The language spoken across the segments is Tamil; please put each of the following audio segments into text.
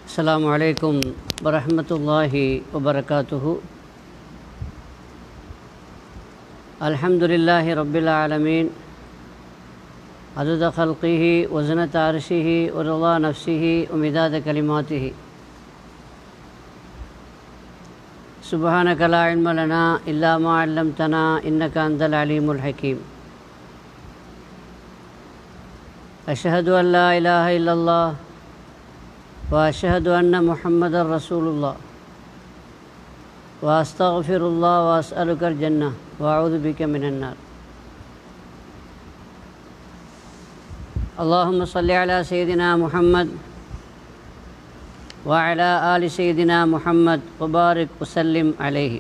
السلام عليكم ورحمة الله وبركاته الحمد لله رب العالمين عدد خلقه وزنة عرشه ورضا نفسه ومداد كلماته سبحانك لا علم لنا إلا ما علمتنا إنك أنت العليم الحكيم أشهد أن لا إله إلا الله وأشهد أن محمد رسول الله وأستغفر الله وأسألك الجنة وأعوذ بك من النار اللهم صل على سيدنا محمد وعلى آل سيدنا محمد وبارك وسلم عليه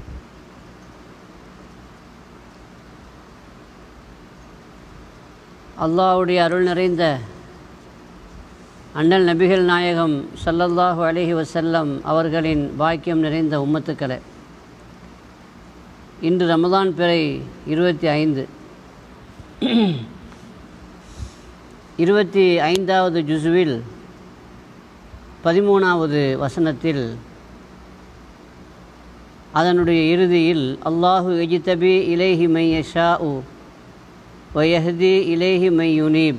அல்லாஹ்வுடைய அருள் நிறைந்த அண்ணல் நபிகள் நாயகம் ஸல்லல்லாஹு அலைஹி வஸல்லம் அவர்களின் பாக்கியம் நிறைந்த உம்மத்துக்களே இன்று ரமதான் பிறை இருபத்தி ஐந்து இருபத்தி ஐந்தாவது ஜுசுவில் பதிமூணாவது வசனத்தில் அதனுடைய இறுதியில் அல்லாஹு எஜிதபி இலேஹி மை யஷா உ வயஹதி இலேஹி மை யுனீப்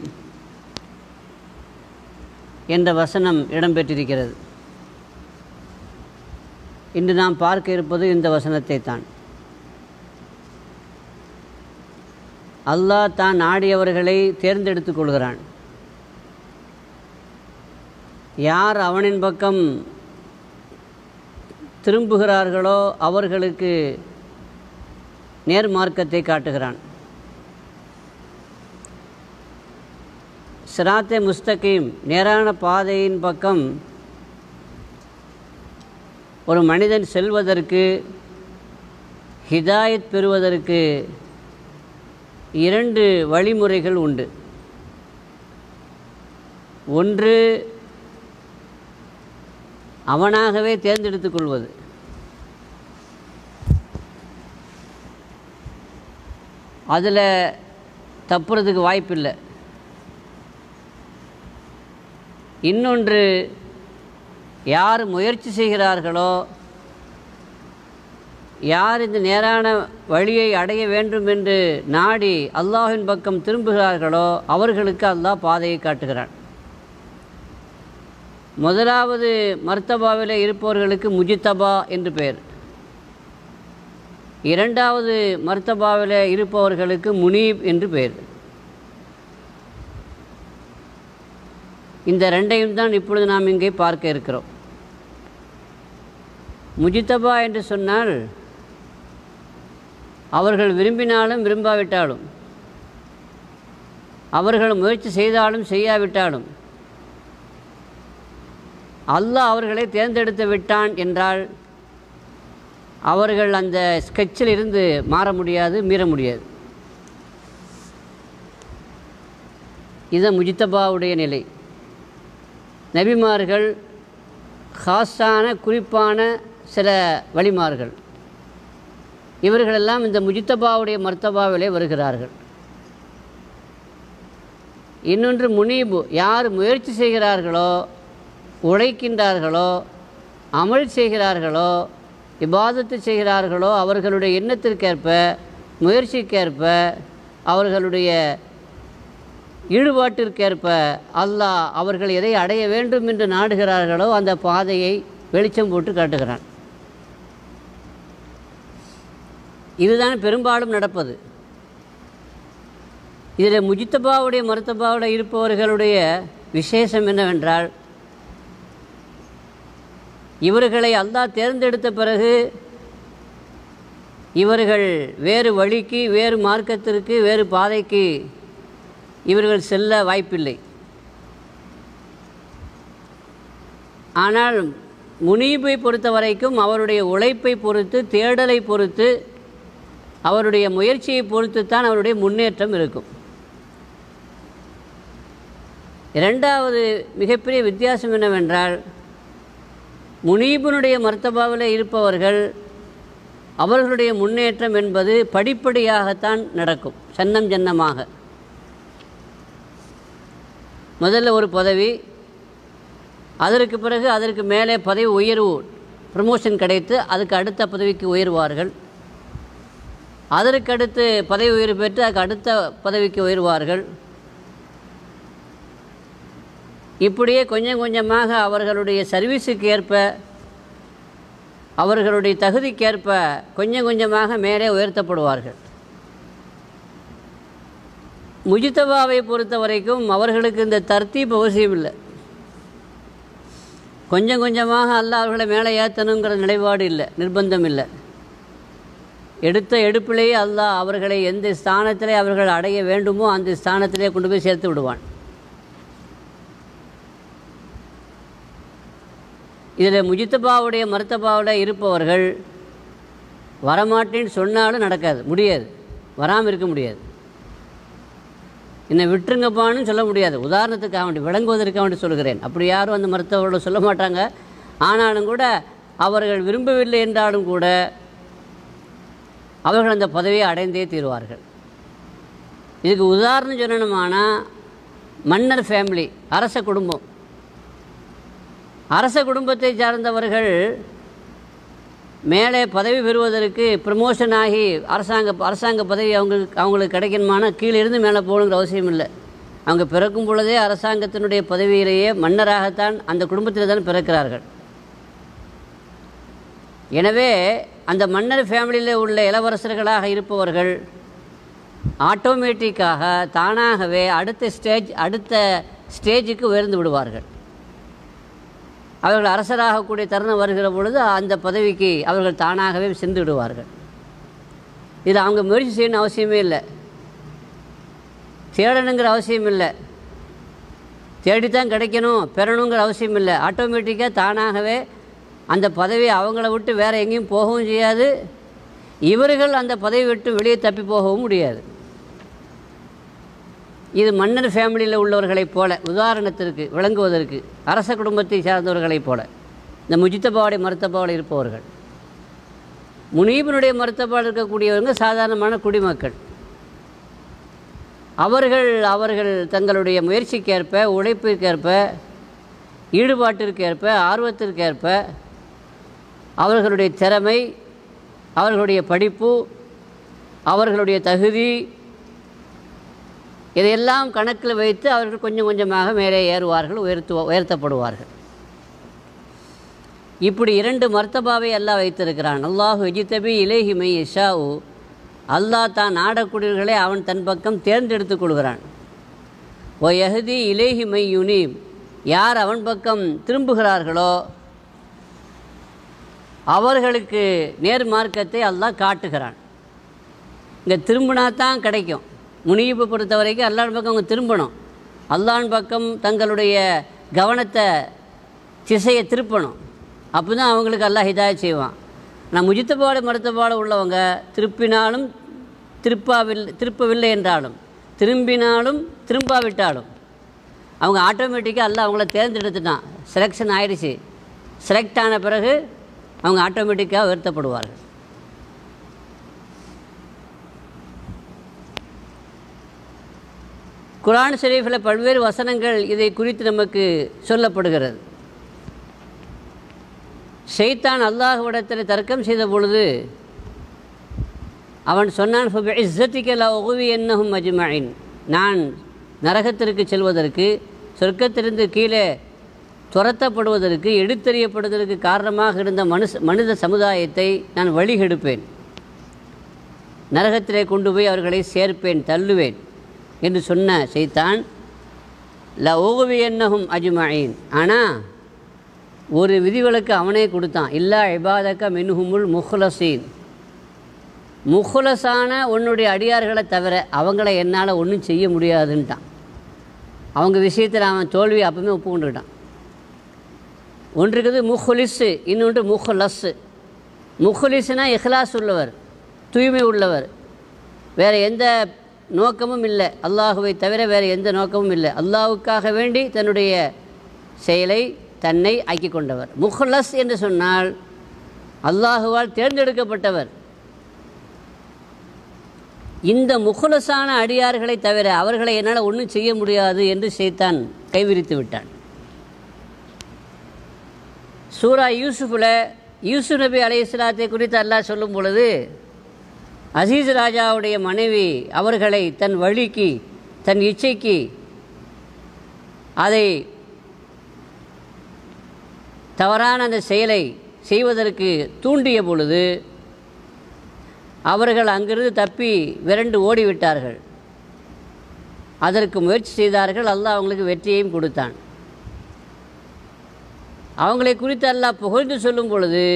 என்ற வசனம் இடம்பெற்றிருக்கிறது இன்று நாம் பார்க்க இருப்பது இந்த வசனத்தை தான் அல்லாஹ் தான் நாடியவர்களை தேர்ந்தெடுத்துக் கொள்கிறான் யார் அவனின் பக்கம் திரும்புகிறார்களோ அவர்களுக்கு நேர்மார்க்கத்தை காட்டுகிறான் சிராத்தே முஸ்தகீம் நேரான பாதையின் பக்கம் ஒரு மனிதன் செல்வதற்கு ஹிதாயத் பெறுவதற்கு இரண்டு வழிமுறைகள் உண்டு ஒன்று அவனாகவே தேர்ந்தெடுத்துக் கொள்வது அதில் தப்புறதுக்கு வாய்ப்பில்லை இன்னொன்று யார் முயற்சி செய்கிறார்களோ யார் இந்த நேரான வழியை அடைய வேண்டும் என்று நாடி அல்லாஹின் பக்கம் திரும்புகிறார்களோ அவர்களுக்கு அல்லாஹ் பாதையை காட்டுகிறான் முதலாவது மர்த்தபாவில் இருப்பவர்களுக்கு முஜித்தபா என்று பெயர் இரண்டாவது மர்த்தபாவில் இருப்பவர்களுக்கு முனீப் என்று பெயர் இந்த ரெண்டையும் தான் இப்பொழுது நாம் இங்கே பார்க்க இருக்கிறோம் முஜித்தபா என்று சொன்னால் அவர்கள் விரும்பினாலும் விரும்பாவிட்டாலும் அவர்கள் முயற்சி செய்தாலும் செய்யாவிட்டாலும் அல்லாஹ் அவர்களை தேர்ந்தெடுத்து விட்டான் என்றால் அவர்கள் அந்த ஸ்கெட்சில் இருந்து மாற முடியாது மீற முடியாது இது முஜித்தபாவுடைய நிலை நபிமார்கள் ஹாஸான குறிப்பான சில வழிமார்கள் இவர்களெல்லாம் இந்த முஜித்தபாவுடைய மர்த்தபாவிலே வருகிறார்கள் இன்னொன்று முனீபு யார் முயற்சி செய்கிறார்களோ உழைக்கின்றார்களோ அமல் செய்கிறார்களோ இபாதத்து செய்கிறார்களோ அவர்களுடைய எண்ணத்திற்கேற்ப முயற்சிக்கேற்ப அவர்களுடைய ஈடுபாட்டிற்கேற்ப அல்லாஹ் அவர்கள் எதை அடைய வேண்டும் என்று நாடுகிறார்களோ அந்த பாதையை வெளிச்சம் போட்டு காட்டுகிறான் இதுதான் பெரும்பாலும் நடப்பது இதில் முஜித்தபாவுடைய மருத்தபாவுடைய இருப்பவர்களுடைய விசேஷம் என்னவென்றால் இவர்களை அல்லாஹ் தேர்ந்தெடுத்த பிறகு இவர்கள் வேறு வழிக்கு வேறு மார்க்கத்திற்கு வேறு பாதைக்கு இவர்கள் செல்ல வாய்ப்பில்லை ஆனால் முனீபை பொறுத்த வரைக்கும் அவருடைய உழைப்பை பொறுத்து தேடலை பொறுத்து அவருடைய முயற்சியை பொறுத்து தான் அவருடைய முன்னேற்றம் இருக்கும் இரண்டாவது மிகப்பெரிய வித்தியாசம் என்னவென்றால் முனீபனுடைய மர்த்தபாவில் இருப்பவர்கள் அவர்களுடைய முன்னேற்றம் என்பது படிப்படியாகத்தான் நடக்கும் சன்னம் ஜன்னமாக முதல்ல ஒரு பதவி அதற்கு பிறகு அதற்கு மேலே பதவி உயர்வு ப்ரமோஷன் கிடைத்து அதுக்கு அடுத்த பதவிக்கு உயர்வார்கள் அதற்கடுத்து பதவி உயர்வு பெற்று அதுக்கு அடுத்த பதவிக்கு உயர்வார்கள் இப்படியே கொஞ்சம் கொஞ்சமாக அவர்களுடைய சர்வீஸுக்கு ஏற்ப அவர்களுடைய தகுதிக்கேற்ப கொஞ்சம் கொஞ்சமாக மேலே உயர்த்தப்படுவார்கள் முஜித்தபாவை பொறுத்த வரைக்கும் அவர்களுக்கு இந்த தர்த்தீப் அவசியம் இல்லை கொஞ்சம் கொஞ்சமாக அல்ல அவர்களை மேலே ஏற்றணுங்கிற நிலைப்பாடு இல்லை நிர்பந்தம் இல்லை எடுத்த எடுப்பிலேயே அல்லாஹ் அவர்களை எந்த ஸ்தானத்திலே அவர்கள் அடைய வேண்டுமோ அந்த ஸ்தானத்திலே கொண்டு போய் சேர்த்து விடுவான் இதில் முஜித்தபாவுடைய மருத்தபாவில் இருப்பவர்கள் வரமாட்டேன்னு சொன்னாலும் நடக்காது முடியாது வராமல் இருக்க முடியாது என்னை விட்டுருங்கப்பான்னு சொல்ல முடியாது உதாரணத்துக்காக வேண்டி விளங்குவதற்காக வேண்டி சொல்கிறேன் அப்படி யாரும் அந்த மருத்துவரோட சொல்ல மாட்டாங்க ஆனாலும் கூட அவர்கள் விரும்பவில்லை என்றாலும் கூட அவர்கள் அந்த பதவியை அடைந்தே தீருவார்கள் இதுக்கு உதாரணம் சொல்லணுமானா மன்னர் ஃபேமிலி அரச குடும்பம் அரச குடும்பத்தை சார்ந்தவர்கள் மேலே பதவி பெறுவதற்கு ப்ரமோஷன் ஆகி அரசாங்க அரசாங்க பதவி அவங்களுக்கு அவங்களுக்கு கிடைக்கணுமானா கீழே இருந்து மேலே போகணுங்கிற அவசியம் இல்லை அவங்க பிறக்கும் பொழுதே அரசாங்கத்தினுடைய பதவியிலேயே மன்னராகத்தான் அந்த குடும்பத்தில் தான் பிறக்கிறார்கள் எனவே அந்த மன்னர் ஃபேமிலியில் உள்ள இளவரசர்களாக இருப்பவர்கள் ஆட்டோமேட்டிக்காக தானாகவே அடுத்த ஸ்டேஜ் அடுத்த ஸ்டேஜுக்கு உயர்ந்து விடுவார்கள் அவர்கள் அரசராகக்கூடிய தருணம் வருகிற பொழுது அந்த பதவிக்கு அவர்கள் தானாகவே சென்று விடுவார்கள் இது அவங்க முயற்சி செய்யணும் அவசியமே இல்லை தேடணுங்கிற அவசியம் இல்லை தேடித்தான் கிடைக்கணும் பெறணுங்கிற அவசியம் இல்லை ஆட்டோமேட்டிக்காக தானாகவே அந்த பதவி அவங்கள விட்டு வேறு எங்கேயும் போகவும் செய்யாது இவர்கள் அந்த பதவி விட்டு வெளியே தப்பி போகவும் முடியாது இது மன்னர் ஃபேமிலியில் உள்ளவர்களைப் போல உதாரணத்திற்கு விளங்குவதற்கு அரச குடும்பத்தை சார்ந்தவர்களைப் போல இந்த முஜித்தபாவுடைய மருத்தபாவில் இருப்பவர்கள் முனீபனுடைய மருத்தபாவில் இருக்கக்கூடியவங்க சாதாரணமான குடிமக்கள் அவர்கள் அவர்கள் தங்களுடைய முயற்சிக்கேற்ப உழைப்பிற்கேற்ப ஈடுபாட்டிற்கேற்ப ஆர்வத்திற்கேற்ப அவர்களுடைய திறமை அவர்களுடைய படிப்பு அவர்களுடைய தகுதி இதையெல்லாம் கணக்கில் வைத்து அவர்கள் கொஞ்சம் கொஞ்சமாக மேலே ஏறுவார்கள் உயர்த்து உயர்த்தப்படுவார்கள் இப்படி இரண்டு மர்த்தபாவை அல்லாஹ் வைத்திருக்கிறான் அல்லாஹு எஜித்தபி இலேஹி மை இஷாவு அல்லாஹ் தான் நாடக்கூடியவர்களை அவன் தன் பக்கம் தேர்ந்தெடுத்துக் கொள்கிறான் ஓ யஹதி இலேஹி மை யுனீம் யார் அவன் பக்கம் திரும்புகிறார்களோ அவர்களுக்கு நேர் மார்க்கத்தை அல்லாஹ் காட்டுகிறான் இங்கே திரும்பினா தான் கிடைக்கும் முனியிப்பை பொறுத்த வரைக்கும் அல்லாஹ் பக்கம் அவங்க திரும்பணும் அல்லாஹ் பக்கம் தங்களுடைய கவனத்தை திசையை திருப்பணும் அப்போ தான் அவங்களுக்கு அல்லாஹ் ஹிதாயத் செய்வான் நான் முஜித்தபாடு மருத்துவபாடு உள்ளவங்க திருப்பினாலும் திருப்பாவில்லை திருப்பவில்லை என்றாலும் திரும்பினாலும் திரும்பாவிட்டாலும் அவங்க ஆட்டோமேட்டிக்காக அல்லாஹ் அவங்கள தேர்ந்தெடுத்துட்டான் செலெக்ஷன் ஆயிடுச்சு செலக்ட் ஆன பிறகு அவங்க ஆட்டோமேட்டிக்காக உயர்த்தப்படுவார்கள் குரான் ஷரீஃபில் பல்வேறு வசனங்கள் இதை குறித்து நமக்கு சொல்லப்படுகிறது ஷெய்தான் அல்லாஹ்விடத்தில் தர்க்கம் செய்த பொழுது அவன் சொன்னான் இஸ்ஸத்திக்கலா ஒகுவி என்னகும் அஜ்மாயின் நான் நரகத்திற்கு செல்வதற்கு சொர்க்கத்திலிருந்து கீழே துரத்தப்படுவதற்கு எடுத்தறியப்படுவதற்கு காரணமாக இருந்த மனுஷ மனித சமுதாயத்தை நான் வழிகெடுப்பேன் நரகத்திலே கொண்டு போய் அவர்களை சேர்ப்பேன் தள்ளுவேன் என்று சொன்ன செய்தான் ல ஓகுவி என்னகும் அஜ்மாயின் ஆனால் ஒரு விதிவிலக்கு அவனே கொடுத்தான் இல்லா இபாதக்க மின்ஹுமுல் முஹ்லசீன் முஹ்லஸான உன்னுடைய அடியார்களை தவிர அவங்கள என்னால் ஒன்றும் செய்ய முடியாதுன்ட்டான் அவங்க விஷயத்தில் அவன் தோல்வி அப்பவுமே ஒப்புக்கொண்டுக்கிட்டான் ஒன்று இருக்குது முஹ்லிஸு இன்னொன்று முஹ்லஸ்ஸு முஹ்லிஸ்னா இஹ்லாஸ் உள்ளவர் தூய்மை உள்ளவர் வேறு எந்த நோக்கமும் இல்லை அல்லாஹுவை தவிர வேறு எந்த நோக்கமும் இல்லை அல்லாஹுக்காக வேண்டி தன்னுடைய செயலை தன்னை ஆக்கி கொண்டவர் முஹ்லஸ் என்று சொன்னால் அல்லாஹுவால் தேர்ந்தெடுக்கப்பட்டவர் இந்த முகுலசான அடியார்களை தவிர அவர்களை என்னால் ஒன்றும் செய்ய முடியாது என்று செய்தான் கைவிரித்து விட்டான் சூரா யூசுஃபில் யூசுப் நபி அலைஹிஸ்ஸலாத்தை குறித்து அல்லாஹ் சொல்லும் பொழுது அசீஸ் ராஜாவுடைய மனைவி அவர்களை தன் வழிக்கு தன் இச்சைக்கு அதை தவறான அந்த செயலை செய்வதற்கு தூண்டிய பொழுது அவர்கள் அங்கிருந்து தப்பி விரண்டு ஓடிவிட்டார்கள் அதற்கு முயற்சி செய்தார்கள் அல்லாஹ் அவங்களுக்கு வெற்றியையும் கொடுத்தான் அவங்களை குறித்து அல்லாஹ் புகழ்ந்து சொல்லும் பொழுது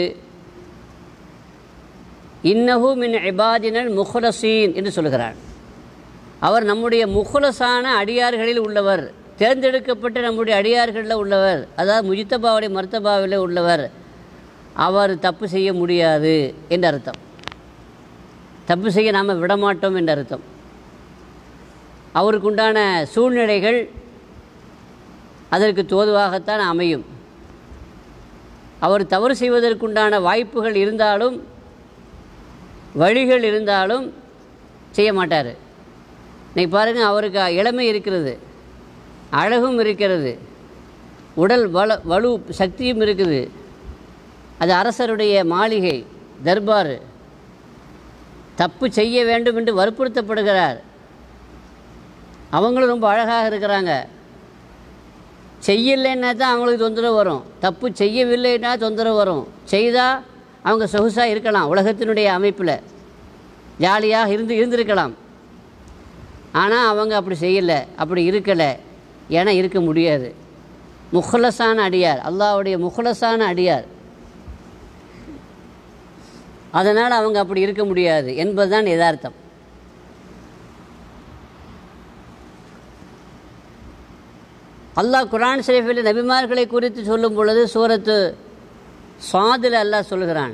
இன்னஹு மின் இபாதினல் முஹ்லசீன் என்று சொல்கிறார் அவர் நம்முடைய முஹ்லஸான அடியார்களில் உள்ளவர் தேர்ந்தெடுக்கப்பட்ட நம்முடைய அடியார்களில் உள்ளவர் அதாவது முஜித்தபாவுடைய மர்த்தபாவில் உள்ளவர் அவர் தப்பு செய்ய முடியாது என்ற அர்த்தம் தப்பு செய்ய நாம் விடமாட்டோம் என்ற அர்த்தம் அவருக்குண்டான சூழ்நிலைகள் அதற்கு தோதுவாகத்தான் அமையும் அவர் தவறு செய்வதற்குண்டான வாய்ப்புகள் இருந்தாலும் வழிகள் இருந்தாலும் செய்ய மாட்டார் இன்னைக்கு பாருங்கள் அவருக்கு இளமை இருக்கிறது அழகும் இருக்கிறது உடல் வள வலு சக்தியும் இருக்குது அது அரசருடைய மாளிகை தர்பார் தப்பு செய்ய வேண்டும் என்று வற்புறுத்தப்படுகிறார் அவங்களும் ரொம்ப அழகாக இருக்கிறாங்க செய்யலைன்னா தான் அவங்களுக்கு தொந்தரவு வரும் தப்பு செய்யவில்லைன்னா தொந்தரவு வரும் செய்தால் அவங்க சொகுசாக இருக்கலாம் உலகத்தினுடைய அமைப்பில் ஜாலியாக இருந்து இருந்திருக்கலாம் ஆனால் அவங்க அப்படி செய்யலை அப்படி இருக்கலை ஏன்னா இருக்க முடியாது முஹ்லஸான அடியார் அல்லாஹ்வுடைய முஹ்லஸான அடியார் அதனால் அவங்க அப்படி இருக்க முடியாது என்பதுதான் யதார்த்தம் அல்லாஹ் குரான் ஷரீஃபில் நபிமார்களை குறித்து சொல்லும் பொழுது சூரத்து சாதில் அல்லாஹ் சொல்கிறான்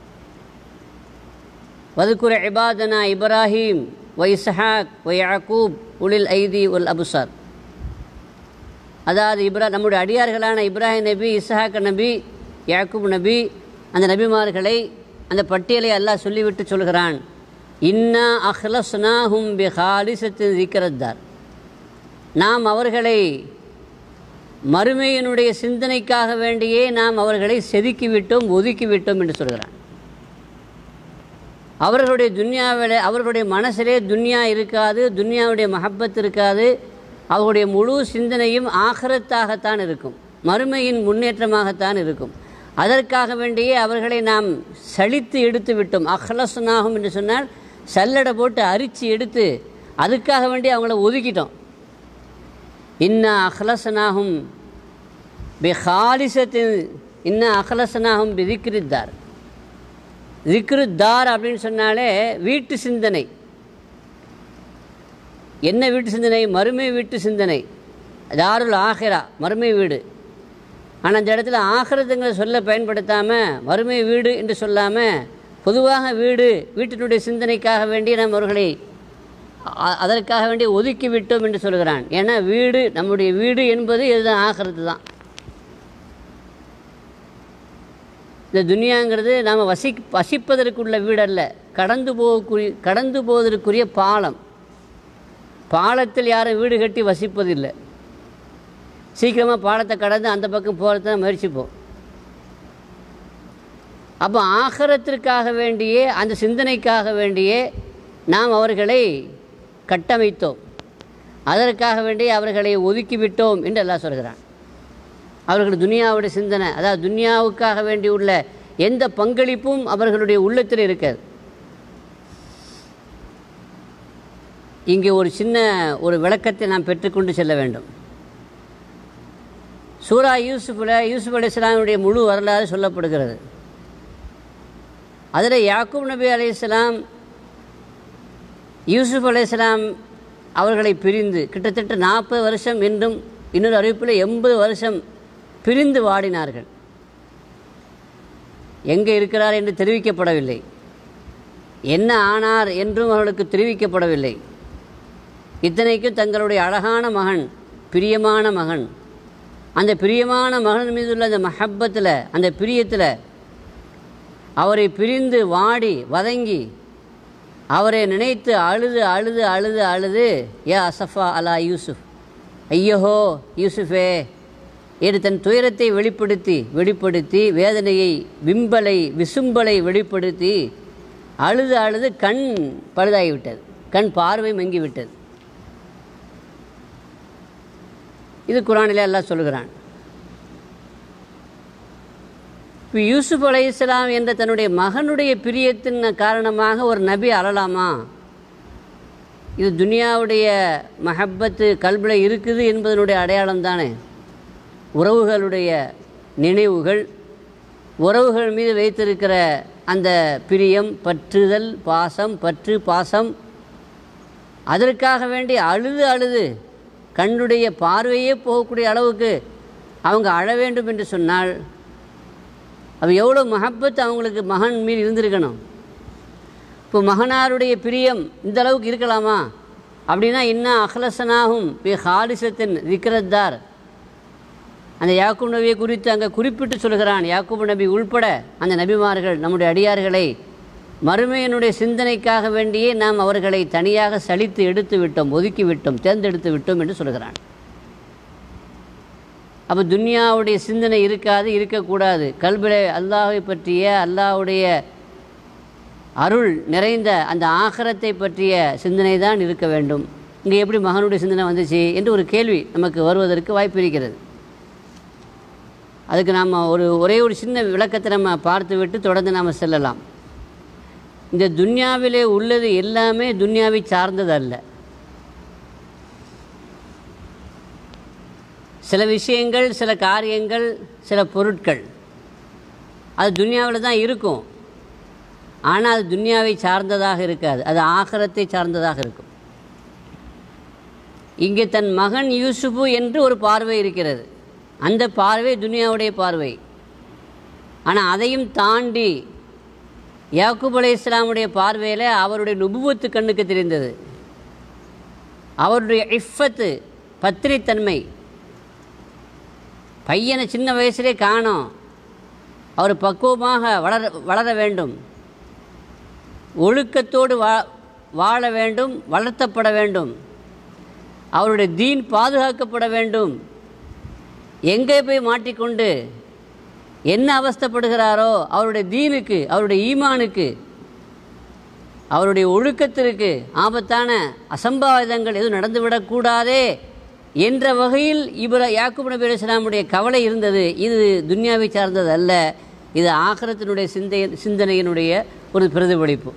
வதுக்குர இபாதனா இப்ராஹீம் ஒய் இஸ்ஹாக் ஒய் யாக்கூப் உலில் ஐதி உல் அபுசார் அதாவது இப்ரா நம்முடைய அடியார்களான இப்ராஹிம் நபி இஸ்ஹாக் நபி யாக்கூப் நபி அந்த நபிமார்களை அந்த பட்டியலை அல்லாஹ் சொல்லிவிட்டு சொல்கிறான் இன்னா அஹ்லஸ்னாஹும் பி ஹாலிசத்தின் திக்கரத்தார் நாம் அவர்களை மறுமையினுடைய சிந்தனைக்காக வேண்டியே நாம் அவர்களை செதுக்கிவிட்டோம் ஒதுக்கிவிட்டோம் என்று சொல்கிறான் அவர்களுடைய துன்யாவில் அவர்களுடைய மனசிலே துன்யா இருக்காது துன்யாவுடைய மஹப்பத் இருக்காது அவர்களுடைய முழு சிந்தனையும் ஆகரத்தாகத்தான் இருக்கும் மறுமையின் முன்னேற்றமாகத்தான் இருக்கும் அதற்காக வேண்டியே அவர்களை நாம் சலித்து எடுத்து விட்டோம் அஹ்லஸ்னாகும் என்று சொன்னால் சல்லடை போட்டு அரிச்சு எடுத்து அதுக்காக வேண்டி அவங்கள ஒதுக்கிட்டோம் இன்னா அஹ்லசனாகும் பி ஹாலிசத்தின் இன்ன அஹ்லசனாகும் பி திக்ரித்தார் திக்ருத்தார் அப்படின்னு சொன்னாலே வீட்டு சிந்தனை என்ன வீட்டு சிந்தனை மறுமை வீட்டு சிந்தனை தாருல் ஆஹிரா மறுமை வீடு ஆனால் அந்த இடத்துல ஆகிரத்துங்கிற சொல்ல பயன்படுத்தாமல் மறுமை வீடு என்று சொல்லாமல் பொதுவாக வீடு வீட்டினுடைய சிந்தனைக்காக வேண்டி நாம் அவர்களை அ- அதற்காக வேண்டி ஒதுக்கி விட்டோம் என்று சொல்கிறான் ஏன்னா வீடு நம்முடைய வீடு என்பது இதுதான் ஆகிறது தான் இந்த துனியாங்கிறது நாம் வசி வசிப்பதற்குள்ள வீடல்ல கடந்து போகக்கூடிய கடந்து போவதற்குரிய பாலம் பாலத்தில் யாரும் வீடு கட்டி வசிப்பதில்லை சீக்கிரமாக பாலத்தை கடந்து அந்த பக்கம் போகிறத முயற்சிப்போம் அப்போ ஆகரத்திற்காக வேண்டியே அந்த சிந்தனைக்காக வேண்டியே நாம் அவர்களை கட்டமைத்தோம் அதற்காக வேண்டி அவர்களை ஒதுக்கிவிட்டோம் என்று எல்லாம் சொல்கிறான் அவர்கள் துனியாவுடைய சிந்தனை அதாவது துனியாவுக்காக வேண்டி உள்ள எந்த பங்களிப்பும் அவர்களுடைய உள்ளத்தில் இருக்காது இங்கே ஒரு சின்ன ஒரு விளக்கத்தை நாம் பெற்றுக்கொண்டு செல்ல வேண்டும் சூரா யூசுஃபில் யூசுப் அலி இஸ்லாமுடைய முழு வரலாறு சொல்லப்படுகிறது அதில் யாக்கூப் நபி அலைஹிஸ்ஸலாம் யூசுப் அலைஹிஸ்ஸலாம் அவர்களை பிரிந்து கிட்டத்தட்ட நாற்பது வருஷம் என்றும் இன்னொரு அறிவிப்பில் எண்பது வருஷம் பிரிந்து வாடினார்கள் எங்கே இருக்கிறார் என்று தெரிவிக்கப்படவில்லை என்ன ஆனார் என்றும் அவர்களுக்கு தெரிவிக்கப்படவில்லை இத்தனைக்கும் தங்களுடைய அழகான மகன் பிரியமான மகன் அந்த பிரியமான மகன் மீதுள்ள அந்த மஹப்பத்தில் அந்த பிரியத்தில் அவரை பிரிந்து வாடி வதங்கி அவரை நினைத்து அழுது அழுது அழுது அழுது ஏ அசஃபா அலா யூசுஃப் ஐயஹோ யூசுஃபே என்று தன் துயரத்தை வெளிப்படுத்தி வெளிப்படுத்தி வேதனையை விம்பலை விசும்பலை வெளிப்படுத்தி அழுது அழுது கண் பழுதாகிவிட்டது கண் பார்வை மங்கிவிட்டது இது குரானிலே அல்லாஹ் சொல்கிறான் இப்போ யூசுப் அலை இஸ்லாம் என்ற தன்னுடைய மகனுடைய பிரியத்தின் காரணமாக ஒரு நபி அழலாமா இது துனியாவுடைய மஹப்பத்து கல்பில் இருக்குது என்பதனுடைய அடையாளம் தானே உறவுகளுடைய நினைவுகள் உறவுகள் மீது வைத்திருக்கிற அந்த பிரியம் பற்றுதல் பாசம் பற்று பாசம் அதற்காக வேண்டி அழுது அழுது கண்ணுடைய பார்வையே போகக்கூடிய அளவுக்கு அவங்க அழ வேண்டும் என்று சொன்னால் அது எவ்வளோ மஹப்பத் அவங்களுக்கு மகன் மீது இருந்திருக்கணும் இப்போ மகனாருடைய பிரியம் இந்த அளவுக்கு இருக்கலாமா அப்படின்னா இன்னும் அஹ்லசனாகும் பி ஹாலிசத்தின் விக்ரத்தார் அந்த யாக்கூப் நபியை குறித்து அங்கே குறிப்பிட்டு சொல்கிறான் யாக்கூப் நபி உள்பட அந்த நபிமார்கள் நம்முடைய அடியார்களை மறுமையினுடைய சிந்தனைக்காக வேண்டியே நாம் அவர்களை தனியாக சலித்து எடுத்து விட்டோம் ஒதுக்கி விட்டோம் தேர்ந்தெடுத்து விட்டோம் என்று சொல்கிறான் அப்போ துன்யாவுடைய சிந்தனை இருக்காது இருக்கக்கூடாது கல்விலை அல்லாஹை பற்றிய அல்லாஹுடைய அருள் நிறைந்த அந்த ஆகரத்தை பற்றிய சிந்தனை தான் இருக்க வேண்டும் இங்கே எப்படி மகனுடைய சிந்தனை வந்துச்சு என்று ஒரு கேள்வி நமக்கு வருவதற்கு வாய்ப்பு இருக்கிறது அதுக்கு நாம் ஒரு ஒரே ஒரு சின்ன விளக்கத்தை நம்ம பார்த்து விட்டு தொடர்ந்து நாம் செல்லலாம் இந்த துன்யாவிலே உள்ளது எல்லாமே துன்யாவை சார்ந்தது அல்ல சில விஷயங்கள் சில காரியங்கள் சில பொருட்கள் அது துன்யாவில் தான் இருக்கும் ஆனால் அது துன்யாவை சார்ந்ததாக இருக்காது அது ஆகரத்தை சார்ந்ததாக இருக்கும் இங்கே தன் மகன் யூசுஃபு என்று ஒரு பார்வை இருக்கிறது அந்த பார்வை துனியாவுடைய பார்வை ஆனால் அதையும் தாண்டி யாக்கூப் அலை இஸ்லாமுடைய பார்வையில் அவருடைய நுபுவத்து கண்ணுக்கு தெரிந்தது அவருடைய இஃபத்து பத்திரித்தன்மை பையனை சின்ன வயசுலே காணோம் அவர் பக்குவமாக வளர வளர வேண்டும் ஒழுக்கத்தோடு வா வாழ வேண்டும் வளர்த்தப்பட வேண்டும் அவருடைய தீன் பாதுகாக்கப்பட வேண்டும் எங்கே போய் மாட்டிக்கொண்டு என்ன அவஸ்தைப்படுகிறாரோ அவருடைய தீனுக்கு அவருடைய ஈமானுக்கு அவருடைய ஒழுக்கத்திற்கு ஆபத்தான அசம்பாவிதங்கள் எதுவும் நடந்துவிடக்கூடாதே என்ற வகையில் இவர யாக்கூப் நபி இஸ்லாமுடைய கவலை இருந்தது இது துன்யாவை சார்ந்தது அல்ல இது ஆகரத்தினுடைய சிந்தை சிந்தனையினுடைய ஒரு பிரதிபலிப்பு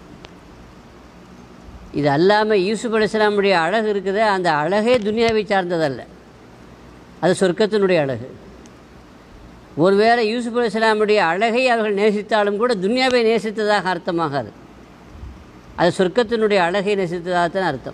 இது அல்லாமல் யூசுப் அலி இஸ்லாமுடைய அழகு இருக்குது அந்த அழகே துன்யாவை சார்ந்ததல்ல அது சொர்க்கத்தினுடைய அழகு ஒருவேளை யூசுப் அலி இஸ்லாமுடைய அழகை அவர்கள் நேசித்தாலும் கூட துன்யாவை நேசித்ததாக அர்த்தமாகாது அது சொர்க்கத்தினுடைய அழகை நேசித்ததாகத்தான் அர்த்தம்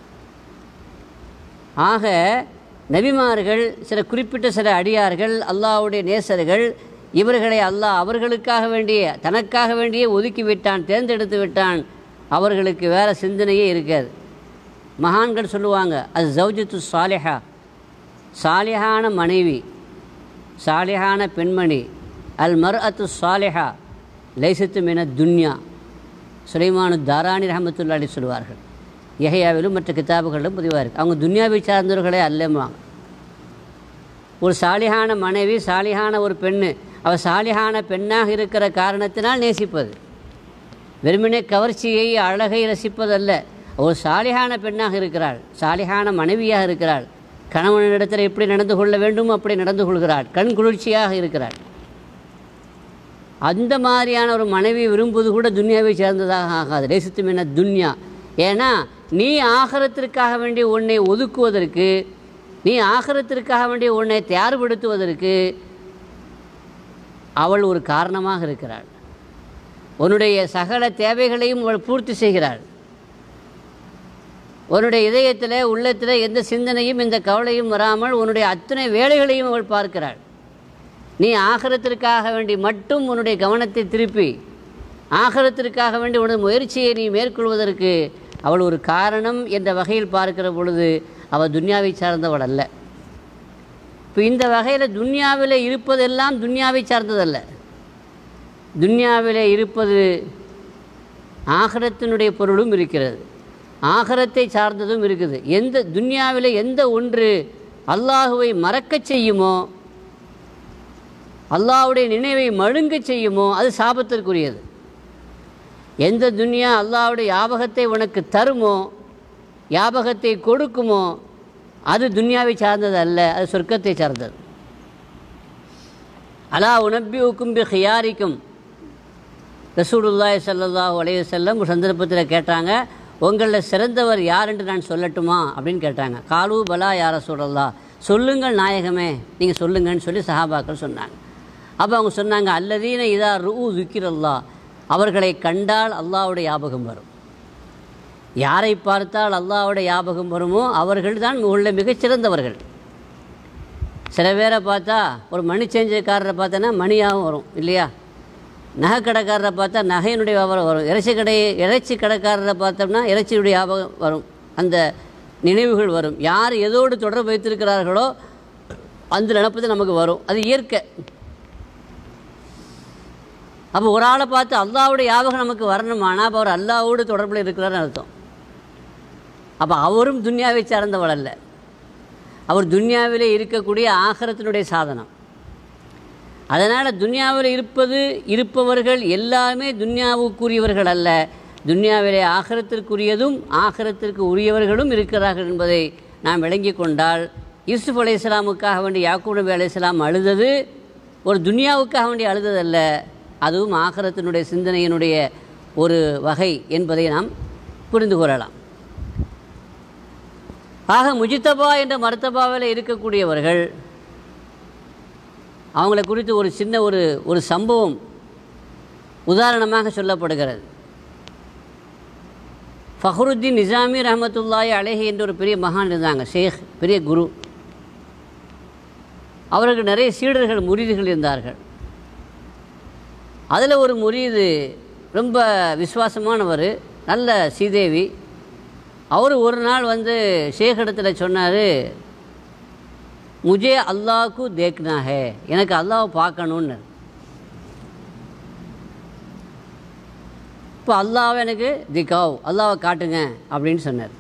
ஆக நபிமார்கள் சில குறிப்பிட்ட சில அடியார்கள் அல்லாஹ்வுடைய நேசர்கள் இவர்களை அல்லாஹ் அவர்களுக்காக வேண்டிய தனக்காக வேண்டியே ஒதுக்கி விட்டான் தேர்ந்தெடுத்து விட்டான் அவர்களுக்கு வேறு சிந்தனையே இருக்காது மகான்கள் சொல்லுவாங்க அது ஜவுஜத்து சாலிஹா சாலிஹான மனைவி சாலிஹான பெண்மணி அல் மர் அத்து சாலிஹா லைசத்து மின துன்யா சுலைமானு தாராணி ரஹமத்துல்லாடி சொல்வார்கள் எஹையாவிலும் மற்ற கிதாபுகளிலும் பதிவாக இருக்குது அவங்க துன்யாவை சார்ந்தவர்களே அல்லம்பாங்க ஒரு சாலிஹான மனைவி சாலிஹான ஒரு பெண்ணு அவள் சாலிஹான பெண்ணாக இருக்கிற காரணத்தினால் நேசிப்பது வெறுமனே கவர்ச்சியை அழகை ரசிப்பதல்ல ஒரு சாலிஹான பெண்ணாக இருக்கிறாள் சாலிஹான மனைவியாக இருக்கிறாள் கணவனிடத்தில் எப்படி நடந்து கொள்ள வேண்டும் அப்படி நடந்து கொள்கிறாள் கண் குளிர்ச்சியாக இருக்கிறாள் அந்த மாதிரியான ஒரு மனைவி விரும்புவது கூட துன்யாவை சேர்ந்ததாக ஆகாது லேசித்து மின துன்யா ஏன்னா நீ ஆகரத்திற்காக வேண்டி உன்னை ஒதுக்குவதற்கு நீ ஆகரத்திற்காக வேண்டி உன்னை தயார்படுத்துவதற்கு அவள் ஒரு காரணமாக இருக்கிறாள் உன்னுடைய சகல தேவைகளையும் அவள் பூர்த்தி செய்கிறாள் உன்னுடைய இதயத்தில் உள்ளத்தில் எந்த சிந்தனையும் எந்த கவலையும் வராமல் உன்னுடைய அத்தனை வேலைகளையும் அவள் பார்க்கிறாள் நீ ஆகரத்திற்காக வேண்டி மட்டும் உன்னுடைய கவனத்தை திருப்பி ஆகரத்திற்காக வேண்டி உனது முயற்சியை நீ மேற்கொள்வதற்கு அவள் ஒரு காரணம் என்ற வகையில் பார்க்கிற பொழுது அவள் துன்யாவை சார்ந்தவள் அல்ல இப்போ இந்த வகையில் துன்யாவில் இருப்பதெல்லாம் துன்யாவை சார்ந்ததல்ல துன்யாவில் இருப்பது ஆகரத்தினுடைய பொருளும் இருக்கிறது ஆகரத்தை சார்ந்ததும் இருக்குது எந்த துன்யாவில் எந்த ஒன்று அல்லாஹுவை மறக்கச் செய்யுமோ அல்லாஹ்வுடைய நினைவை மழுங்கச் செய்யுமோ அது சாபத்திற்குரியது எந்த துன்யா அல்லாஹ்வுடைய ஞாபகத்தை உனக்கு தருமோ ஞாபகத்தை கொடுக்குமோ அது துன்யாவை சார்ந்தது அல்ல அது சொர்க்கத்தை சார்ந்தது அலா உனப்பி உக்கும்பி ஹியாரிக்கும் ரசூலுல்லாய் ஸல்லல்லாஹு அலைஹி வஸல்லம் ஒரு சந்தர்ப்பத்தில் கேட்டாங்க உங்களில் சிறந்தவர் யார் என்று நான் சொல்லட்டுமா அப்படின்னு கேட்டாங்க காலு பலா யார சொல்லல்லா சொல்லுங்கள் நாயகமே நீங்கள் சொல்லுங்கன்னு சொல்லி சஹாபாக்கள் சொன்னாங்க அப்போ அவங்க சொன்னாங்க அல்லதீன இதா ரூ துக்கிரல்லா அவர்களை கண்டால் அல்லாஹ்வுடைய ஞாபகம் வரும் யாரை பார்த்தால் அல்லாஹ்வுடைய ஞாபகம் வருமோ அவர்கள் தான் உள்ள மிகச்சிறந்தவர்கள் சில பேரை பார்த்தா ஒரு மணி சேஞ்சக்காரரை பார்த்தோன்னா மணியாகவும் வரும் இல்லையா நகை கடைக்காரரை பார்த்தா நகையினுடைய வியாபாரம் வரும் இறைச்சி கடை இறைச்சி கடைக்காரரை பார்த்தோம்னா இறைச்சியுடைய ஞாபகம் வரும் அந்த நினைவுகள் வரும் யார் எதோடு தொடர்பு வைத்திருக்கிறார்களோ அந்த நினப்பு தான் நமக்கு வரும் அது இயற்கை அப்போ ஒரு ஆளை பார்த்து அல்லாவுடைய ஞாபகம் நமக்கு வரணுமானா அப்போ அவர் அல்லாவோடு தொடர்பில் இருக்கிறார்னு அர்த்தம் அப்போ அவரும் துன்யாவை சார்ந்தவள் அல்ல அவர் துன்யாவிலே இருக்கக்கூடிய ஆகரத்தினுடைய சாதனம் அதனால் துன்யாவில் இருப்பது இருப்பவர்கள் எல்லாமே துன்யாவுக்குரியவர்கள் அல்ல துன்யாவிலே ஆகரத்திற்குரியதும் ஆகரத்திற்கு உரியவர்களும் இருக்கிறார்கள் என்பதை நாம் விளங்கி கொண்டால் யூசுப் அலை இஸ்லாமுக்காக வேண்டி யாக்கூப் நபி அலை இஸ்லாம் அழுதது ஒரு துன்யாவுக்காக வேண்டி அழுததல்ல அதுவும் ஆகரத்தினுடைய சிந்தனையினுடைய ஒரு வகை என்பதை நாம் புரிந்து கொள்ளலாம் ஆக முஜித்தபா என்ற மர்த்தபாவில் இருக்கக்கூடியவர்கள் அவங்கள குறித்து ஒரு சின்ன ஒரு ஒரு சம்பவம் உதாரணமாக சொல்லப்படுகிறது ஃபஹருத்தீன் நிசாமி ரஹமத்துல்லாய் அலேஹி என்ற ஒரு பெரிய மகான் இருந்தாங்க ஷேக் பெரிய குரு அவருக்கு நிறைய சீடர்கள் முரீதுகள் இருந்தார்கள் அதில் ஒரு முரீது ரொம்ப விசுவாசமானவர் நல்ல சீதேவி அவர் ஒரு நாள் வந்து ஷேக் இடத்துல சொன்னார் முஜே அல்லாஹ்க்கு தேக்னா ஹே எனக்கு அல்லாஹ் பார்க்கணுன்னு இப்போ அல்லாவை எனக்கு திகாவ் அல்லாவை காட்டுங்க அப்படின்னு சொன்னார்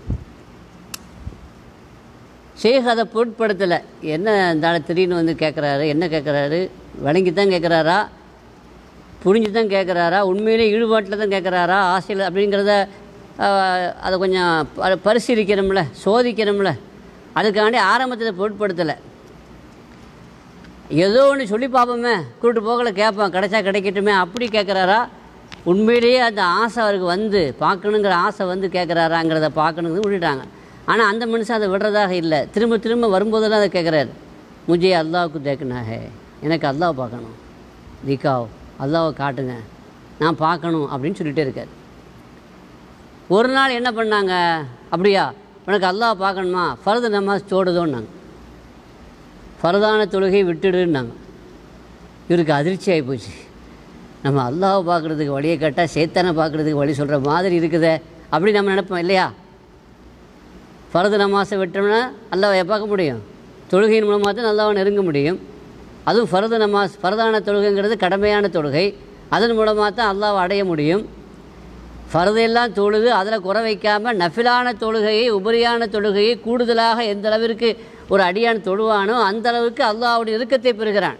ஷேக் அதை பொருட்படுத்தலை என்ன இந்த ஆள் திடீர்னு வந்து கேட்குறாரு என்ன கேட்குறாரு வணங்கி தான் கேட்குறாரா புரிஞ்சு தான் கேட்குறாரா உண்மையிலே ஈடுபாட்டில் தான் கேட்குறாரா ஆசையில் அப்படிங்கிறத ஆஹ், அதை கொஞ்சம் ப- பரிசீலிக்கணும்ல சோதிக்கணும்ல அதுக்காண்டி ஆரம்பத்தில் பொருட்படுத்தலை ஏதோ ஒன்று சொல்லி பார்ப்போமே கூப்பிட்டு போகல கேட்பான் கிடைச்சா கிடைக்கட்டுமே அப்படி கேட்குறாரா உண்மையிலேயே அந்த ஆசை அவருக்கு வந்து பார்க்கணுங்கிற ஆசை வந்து கேட்குறாராங்கிறத பார்க்கணுங்கிறது விட்டுட்டாங்க ஆனால் அந்த மனுஷன் அதை விடுறதாக இல்லை திரும்ப திரும்ப வரும்போதெல்லாம் அதை கேட்குறாரு முஜே அல்லாவுக்கு தேக்கினாக எனக்கு அல்லாவை பார்க்கணும் திகாவ் அல்லாவை காட்டுங்க நான் பார்க்கணும் அப்படின்னு சொல்லிட்டே இருக்கார் ஒரு நாள் என்ன பண்ணாங்க அப்படியா உனக்கு அல்லாஹ் பார்க்கணுமா ஃபர்து நமாஸ் சோடுதோன்னாங்க ஃபரதான தொழுகை விட்டுடுன்னாங்க இவருக்கு அதிர்ச்சி ஆகி போச்சு நம்ம அல்லாஹ்வை பார்க்குறதுக்கு வழியை கேட்டால் சேத்தானை பார்க்குறதுக்கு வழி சொல்கிற மாதிரி இருக்குதே அப்படி நம்ம நினைப்போம் இல்லையா ஃபரது நமாஸை விட்டோம்னா அல்லாவை பார்க்க முடியும் தொழுகையின் மூலமாக தான் அல்லாவை நெருங்க முடியும் அதுவும் ஃபரது நமாஸ் ஃபரதான தொழுகைங்கிறது கடமையான தொழுகை அதன் மூலமாக தான் அல்லாவை அடைய முடியும் ஃபரதையெல்லாம் தொழுது அதில் குறை வைக்காமல் நஃபிலான தொழுகையை உபரியான தொழுகையை கூடுதலாக எந்த அளவிற்கு ஒரு அடியான் தொழுவானோ அந்த அளவுக்கு அல்லாஹ்வுடைய நெருக்கத்தை பெறுகிறான்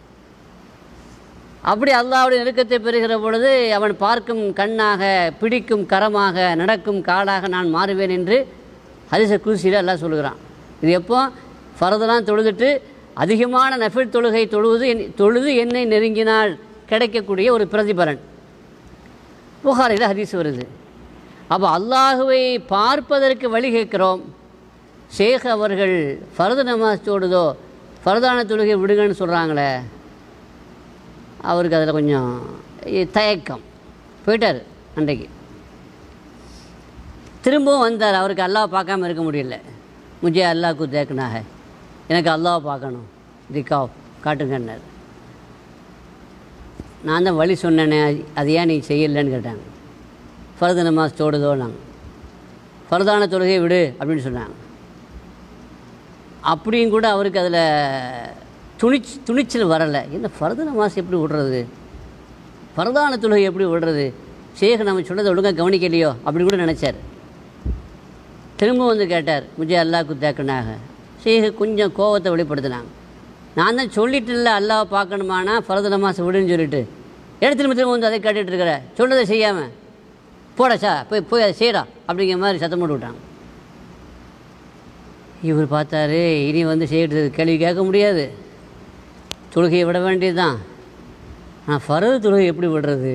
அப்படி அல்லாஹ்வுடைய நெருக்கத்தை பெறுகிற பொழுது அவன் பார்க்கும் கண்ணாக பிடிக்கும் கரமாக நடக்கும் காலாக நான் மாறுவேன் என்று ஹரிச குருசியில் எல்லாம் சொல்லுகிறான் இது எப்போ ஃபரதெல்லாம் தொழுதுட்டு அதிகமான நஃபில் தொழுகை தொழுவது என்- தொழுது என்னை நெருங்கினால் கிடைக்கக்கூடிய ஒரு பிரதிபலன் புகாரில் ஹதீஸ் வருது அப்போ அல்லாஹுவை பார்ப்பதற்கு வழி கேட்குறோம் ஷேக் அவர்கள் ஃபரது நமாஸ் தொழுதோ ஃபரதான தொழுகை விடுங்கன்னு சொல்கிறாங்களே அவருக்கு அதில் கொஞ்சம் இ- தயக்கம் போயிட்டார் அன்றைக்கு திரும்பவும் வந்தார் அவருக்கு அல்லாஹ் பார்க்காம இருக்க முடியல முஜே அல்லாஹ்க்கு தேக்குனாக எனக்கு அல்லாஹ் பார்க்கணும் திக்காவ் காட்டுங்கன்னார் நான் தான் வழி சொன்னேனே அது- அது ஏன் நீ செய்யலைன்னு கேட்டாங்க ஃபர்து நமாஸ் தொடுதோ நாங்கள் ஃபர்தான தொழுகையை விடு அப்படின்னு சொன்னாங்க அப்படியும் கூட அவருக்கு அதில் துணிச் துணிச்சல் வரலை என்ன ஃபர்து நமாஸ் எப்படி விடுறது ஃபர்தான தொழுகை எப்படி விடுறது ஷேக் நம்ம சொன்னதை ஒழுங்காக கவனிக்கலையோ அப்படி கூட நினச்சார் திரும்ப வந்து கேட்டார் முஜே அல்லாஹ்க்கு தேக்கனாக ஷேகு கொஞ்சம் கோவத்தை வெளிப்படுத்தினாங்க நான் தான் சொல்லிட்டுல அல்லாஹ் பார்க்கணுமானா ஃபரது நமாஸ் விடுன்னு சொல்லிட்டு எடுத்து திரும்ப திரும்ப வந்து அதை கேட்டுட்டு இருக்கிற சொல்றதை செய்யாமல் போடா போய் போய் அதை செய்யடா அப்படிங்கிற மாதிரி சத்தம் போட்டு விட்டாங்க இவர் பார்த்தாரு இனி வந்து செய்யறது கேள்வி கேட்க முடியாது தொழுகையை விட வேண்டியது தான் ஆனால் ஃபரது தொழுகை எப்படி விடுறது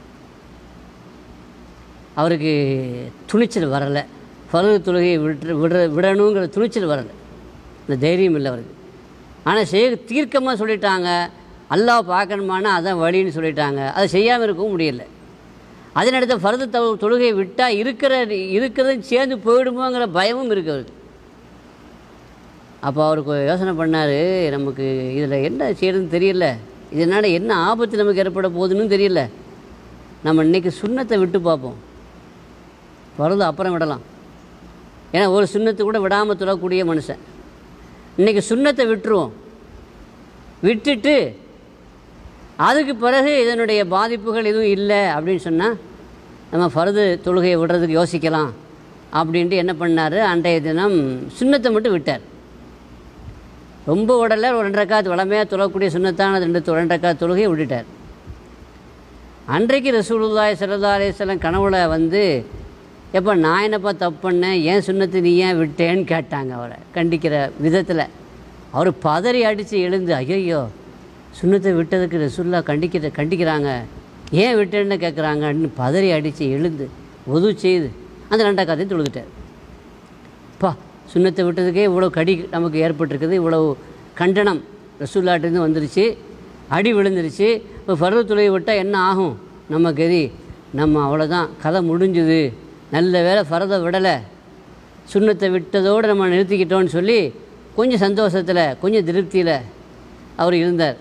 அவருக்கு துணிச்சல் வரலை ஃபரது தொழுகையை விட்டு விடுற விடணுங்கிற துணிச்சல் வரலை இந்த தைரியம் இல்லை அவருக்கு ஆனால் செய்ய தீர்க்கமாக சொல்லிட்டாங்க அல்லாஹ் பார்க்கணுமானா அதான் வழின்னு சொல்லிட்டாங்க அதை செய்யாமல் இருக்கவும் முடியல அதனடுத்த ஃபரது தொ தொழுகையை விட்டால் இருக்கிற இருக்கிறது சேர்ந்து போயிடுமோங்கிற பயமும் இருக்கு அவருக்கு அப்போ அவருக்கு யோசனை பண்ணார் நமக்கு இதில் என்ன செய்யறதுன்னு தெரியல இதனால் என்ன ஆபத்து நமக்கு ஏற்பட போகுதுன்னு தெரியல நம்ம இன்றைக்கி சுண்ணத்தை விட்டு பார்ப்போம் பரது அப்புறம் விடலாம் ஏன்னா ஒரு சுண்ணத்தை கூட விடாமல் தொழக்கூடிய மனுஷன் இன்றைக்கி சுண்ணத்தை விட்டுருவோம் விட்டுட்டு அதுக்கு பிறகு இதனுடைய பாதிப்புகள் எதுவும் இல்லை அப்படின்னு சொன்னால் நம்ம ஃபரது தொழுகையை விடுறதுக்கு யோசிக்கலாம் அப்படின்ட்டு என்ன பண்ணார் அன்றைய தினம் சுண்ணத்தை மட்டும் விட்டார் ரொம்ப உடலை ஒரு ரெண்டரை காத்து வளமையாக தொழக்கூடிய சுண்ணத்தான ரெண்டு தொ- ரெண்டரை காத்து தொழுகையை விட்டுட்டார் அன்றைக்கு ரசூலுல்லாய் சல்லா அலிஸ்லாம் கனவுல வந்து எப்போ நான் என்னப்பா தப்பு பண்ணேன் ஏன் சுண்ணத்தை நீ ஏன் விட்டேன்னு கேட்டாங்க அவரை கண்டிக்கிற விதத்தில் அவர் பதறி அடித்து எழுந்து ஐயோ சுண்ணத்தை விட்டதுக்கு ரசூல்லா கண்டிக்கிற கண்டிக்கிறாங்க ஏன் விட்டேன்னு கேட்குறாங்கன்னு பதறி அடித்து எழுந்து உதவு செய்து அந்த ரெண்டா காத்தையும் தொழுதுட்டார் பா சுண்ணத்தை விட்டதுக்கே இவ்வளோ கடி நமக்கு ஏற்பட்டிருக்குது இவ்வளோ கண்டனம் ரசூல்லாட்டிருந்து வந்துருச்சு அடி விழுந்துருச்சு இப்போ ஃபர்து துளையை விட்டால் என்ன ஆகும் நம்ம கதி நம்ம அவ்வளோதான் கதை முடிஞ்சுது நல்ல வேளை ஃபரதை விடலை சுண்ணத்தை விட்டதோடு நம்ம நிறுத்திக்கிட்டோன்னு சொல்லி கொஞ்சம் சந்தோஷத்தில் கொஞ்சம் திருப்தியில் அவர் இருந்தார்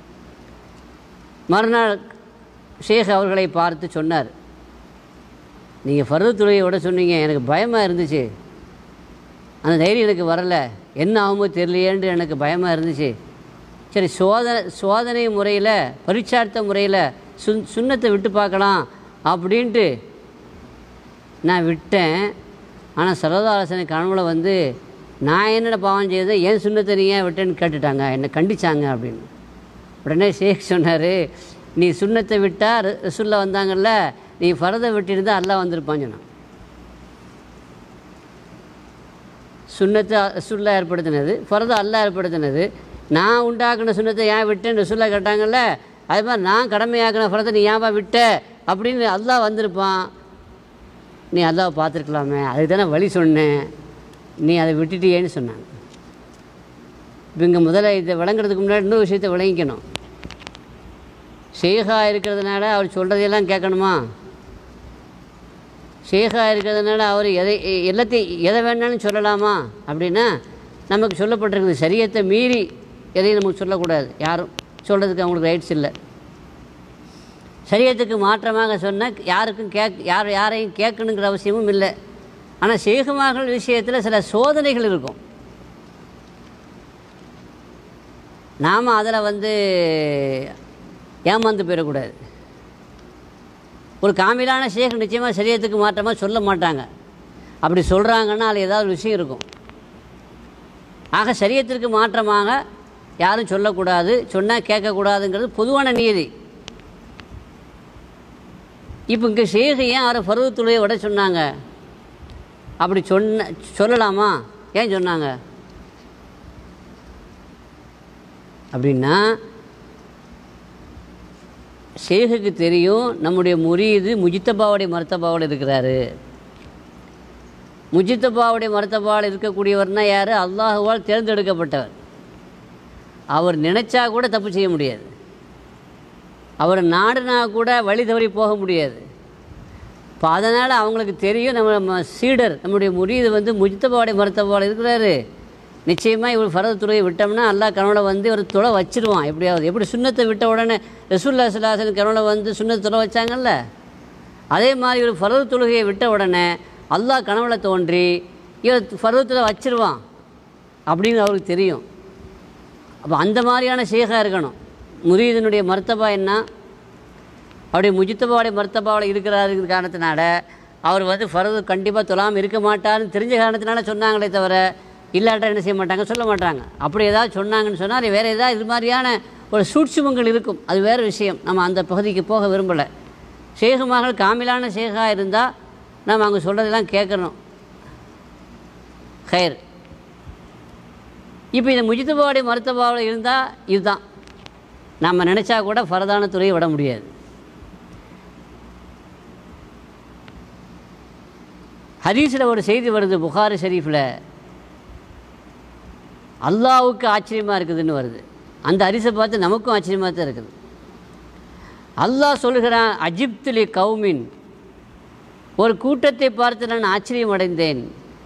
மறுநாள் ஷேக் அவர்களை பார்த்து சொன்னார் நீங்கள் ஃபர்து துளையை விட சொன்னீங்க எனக்கு பயமாக இருந்துச்சு அந்த தைரியம் எனக்கு வரல என்ன ஆகுமோ தெரியலையேன்னு எனக்கு பயமாக இருந்துச்சு சரி சோதனை சோதனை முறையில் பரீட்சார்த்த முறையில் சுன் சுண்ணத்தை விட்டு பார்க்கலாம் அப்படின்ட்டு நான் விட்டேன் ஆனால் சரதாலோசனை கனவுல வந்து நான் என்னென்ன பாவம் செய்தேன் ஏன் சுண்ணத்தை நீ ஏன் விட்டேன்னு கேட்டுட்டாங்க என்னை கண்டிச்சாங்க அப்படின்னு உடனே ஷேக் சொன்னார் நீ சுண்ணத்தை விட்டால் ரசுல்லா வந்தாங்கல்ல நீ ஃபரதை விட்டிருந்தா அல்லாஹ் வந்திருப்பான்னு சொன்னான் சுண்ணத்தை ரசுல்லா ஏற்படுத்தினது ஃபரதை அல்லாஹ் ஏற்படுத்தினது நான் உண்டாக்குன சுண்ணத்தை ஏன் விட்டேன்னு ரசுல்லா கேட்டாங்கல்ல அது மாதிரி நான் கடமையாக்கின ஃபரதை நீ ஏன்பா விட்ட அப்படின்னு அல்லாஹ் வந்திருப்பான் நீ அல்லாஹ் பார்த்துருக்கலாமே அதுக்கு தானே வழி சொன்னேன் நீ அதை விட்டுட்டியேன்னு சொன்னாங்க இப்போ இங்கே முதல்ல இதை விளங்குறதுக்கு முன்னாடி இன்னொரு விஷயத்தை விளங்கிக்கணும் ஷேகா இருக்கிறதுனால அவர் சொல்கிறதையெல்லாம் கேட்கணுமா ஷேகா இருக்கிறதுனால அவர் எதை எ- எல்லாத்தையும் எதை வேணாலும் சொல்லலாமா அப்படின்னா நமக்கு சொல்லப்பட்டிருக்குது சரியத்தை மீறி எதையும் நமக்கு சொல்லக்கூடாது யாரும் சொல்கிறதுக்கு அவங்களுக்கு ரைட்ஸ் இல்லை சரியத்துக்கு மாற்றமாக சொன்னால் யாருக்கும் கேக் யார் யாரையும் கேட்கணுங்கிற அவசியமும் இல்லை ஆனால் ஷேகுமார்கள் விஷயத்தில் சில சோதனைகள் இருக்கும் நாம் அதில் வந்து ஏமாந்து போயிடக்கூடாது ஒரு காமிலான ஷேக் நிச்சயமாக சரியத்துக்கு மாற்றமாக சொல்ல மாட்டாங்க அப்படி சொல்கிறாங்கன்னா அதில் ஏதாவது ஒரு விஷயம் இருக்கும் ஆக சரியத்திற்கு மாற்றமாக யாரும் சொல்லக்கூடாது சொன்னால் கேட்கக்கூடாதுங்கிறது பொதுவான நீதி இப்போ இங்கே ஷேக் ஏன் அவரை பருவத்துளையை விட சொன்னாங்க அப்படி சொன்ன சொல்லலாமா ஏன் சொன்னாங்க அப்படின்னா ஷேகுக்கு தெரியும் நம்முடைய முரீது முஜித்தபாவுடைய மருத்தபாவோடு இருக்கிறாரு முஜித்தபாவுடைய மருத்தபாவில் இருக்கக்கூடியவர்னா யார் அல்லாஹுவால் தேர்ந்தெடுக்கப்பட்டவர் அவர் நினைச்சா கூட தப்பு செய்ய முடியாது அவர் நாடுனா கூட வழி தவறி போக முடியாது இப்போ அதனால் அவங்களுக்கு தெரியும் நம்ம நம்ம சீடர் நம்முடைய முரீது வந்து முஜித்தபாவுடைய மருத்தபாவில் இருக்கிறாரு நிச்சயமாக இவர் ஃபரது துறையை விட்டோம்னா அல்லாஹ் கனவுல வந்து இவர் துளை வச்சிருவான் எப்படியாவது எப்படி சுண்ணத்தை விட்ட உடனே ரசூல்லா சலாசன் கனவுல வந்து சுண்ணத்தை துளை வச்சாங்கல்ல அதே மாதிரி இவர் ஃபரது தொழுகையை விட்ட உடனே அல்லாஹ் கனவுல தோன்றி இவர் ஃபரதுத்தில் வச்சிருவான் அப்படின்னு அவருக்கு தெரியும் அப்போ அந்த மாதிரியான ஷேகா இருக்கணும் முரீதனுடைய மர்த்தபா என்ன அவருடைய முஜித்தபாவுடைய மர்த்தபாவில் இருக்கிறாருங்கிற காரணத்தினால அவர் வந்து ஃபரது கண்டிப்பாக தொழாமல் இருக்க மாட்டார்னு தெரிஞ்ச காரணத்தினால சொன்னாங்களே தவிர இல்லாட்டா என்ன செய்ய மாட்டாங்க சொல்ல மாட்டாங்க அப்படி ஏதாவது சொன்னாங்கன்னு சொன்னால் வேறு ஏதாவது இது மாதிரியான ஒரு சூட்சுமங்கள் இருக்கும் அது வேறு விஷயம் நம்ம அந்த பகுதிக்கு போக விரும்பலை ஷேகுமார்கள் காமிலான ஷேகாக இருந்தால் நம்ம அங்கே சொல்கிறதெல்லாம் கேட்கணும் ஹயர் இப்போ இந்த முஜித்தபாவுடைய மருத்துவாவில் இருந்தால் இதுதான் நம்ம நினச்சா கூட ஃபரதான துறையை விட முடியாது ஹதீஸில் ஒரு செய்தி வருது புகாரி ஷரீஃபில் அல்லாவுக்கு ஆச்சரியமாக இருக்குதுன்னு வருது அந்த ஹரிசை பார்த்து நமக்கும் ஆச்சரியமாக தான் இருக்குது அல்லாஹ் சொல்கிறான் அஜிப்துலி கௌமின் ஒரு கூட்டத்தை பார்த்து நான் ஆச்சரியம் அடைந்தேன்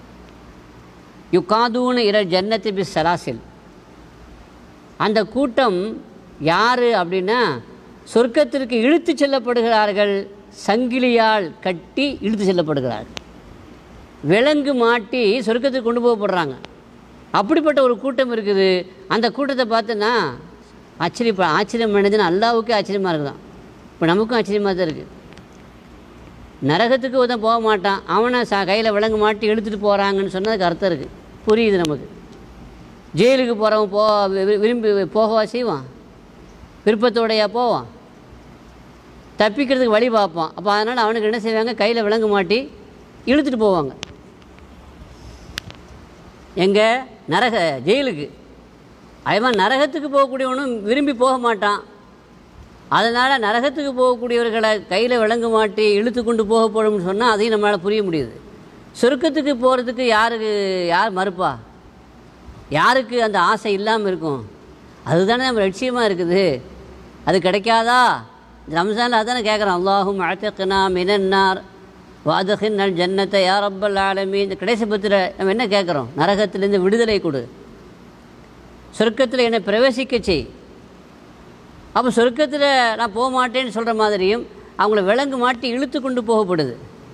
யுகாதூன இர ஜன்னத்தி பி சலாசில் அந்த கூட்டம் யார் அப்படின்னா சொர்க்கத்திற்கு இழுத்து செல்லப்படுகிறார்கள் சங்கிலியால் கட்டி இழுத்து செல்லப்படுகிறார்கள் விலங்கு மாட்டி சொர்க்கத்துக்கு கொண்டு போகப்படுறாங்க அப்படிப்பட்ட ஒரு கூட்டம் இருக்குது அந்த கூட்டத்தை பார்த்தோன்னா ஆச்சரியப்ப ஆச்சரியம் அடைஞ்சுன்னா அல்லாவுக்கே ஆச்சரியமாக இருக்குதான் இப்போ நமக்கும் ஆச்சரியமாக தான் இருக்குது நரகத்துக்கு ஒருத்தன் போக மாட்டான் அவனை ச கையில் விலங்கு மாட்டி இழுத்துட்டு போகிறாங்கன்னு சொன்னதுக்கு அர்த்தம் இருக்குது புரியுது நமக்கு ஜெயிலுக்கு போகிறவன் போ வி- விரும்பி போகவா செய்வான் விருப்பத்தோடையா போவான் தப்பிக்கிறதுக்கு வழி பார்ப்பான் அப்போ அதனால் அவனுக்கு என்ன செய்வாங்க கையில் விலங்கு மாட்டி இழுத்துட்டு போவாங்க எங்கே நரக ஜெயிலுக்கு அவன் நரகத்துக்கு போகக்கூடியவனும் விரும்பி போக மாட்டான் அதனால் நரகத்துக்கு போகக்கூடியவர்களை கையில் விலங்கு மாட்டி இழுத்து கொண்டு போகப்படும்னு சொன்னால் அதையும் நம்மளால் புரிய முடியுது சொர்க்கத்துக்கு போகிறதுக்கு யாருக்கு யார் மறுப்பா யாருக்கு அந்த ஆசை இல்லாமல் இருக்கும் அதுதானே நம்ம லட்சியமாக இருக்குது அது கிடைக்காதா ரம்ஜானில் அதானே கேட்குறோம் அல்லாஹும் அழத்தக்கனா மினன்னார் வாதகின் நல் ஜன்னத்தை யார் ரப்பல் ஆலமீ இந்த கடைசி பத்திர நம்ம என்ன கேட்குறோம் நரகத்திலேருந்து விடுதலை கொடு சொர்க்கத்தில் என்னை பிரவேசிக்க செய் அப்போ சொர்க்கத்தில் நான் போக மாட்டேன்னு சொல்கிற மாதிரியும் அவங்கள விலங்கு மாட்டி இழுத்து கொண்டு போகப்படுது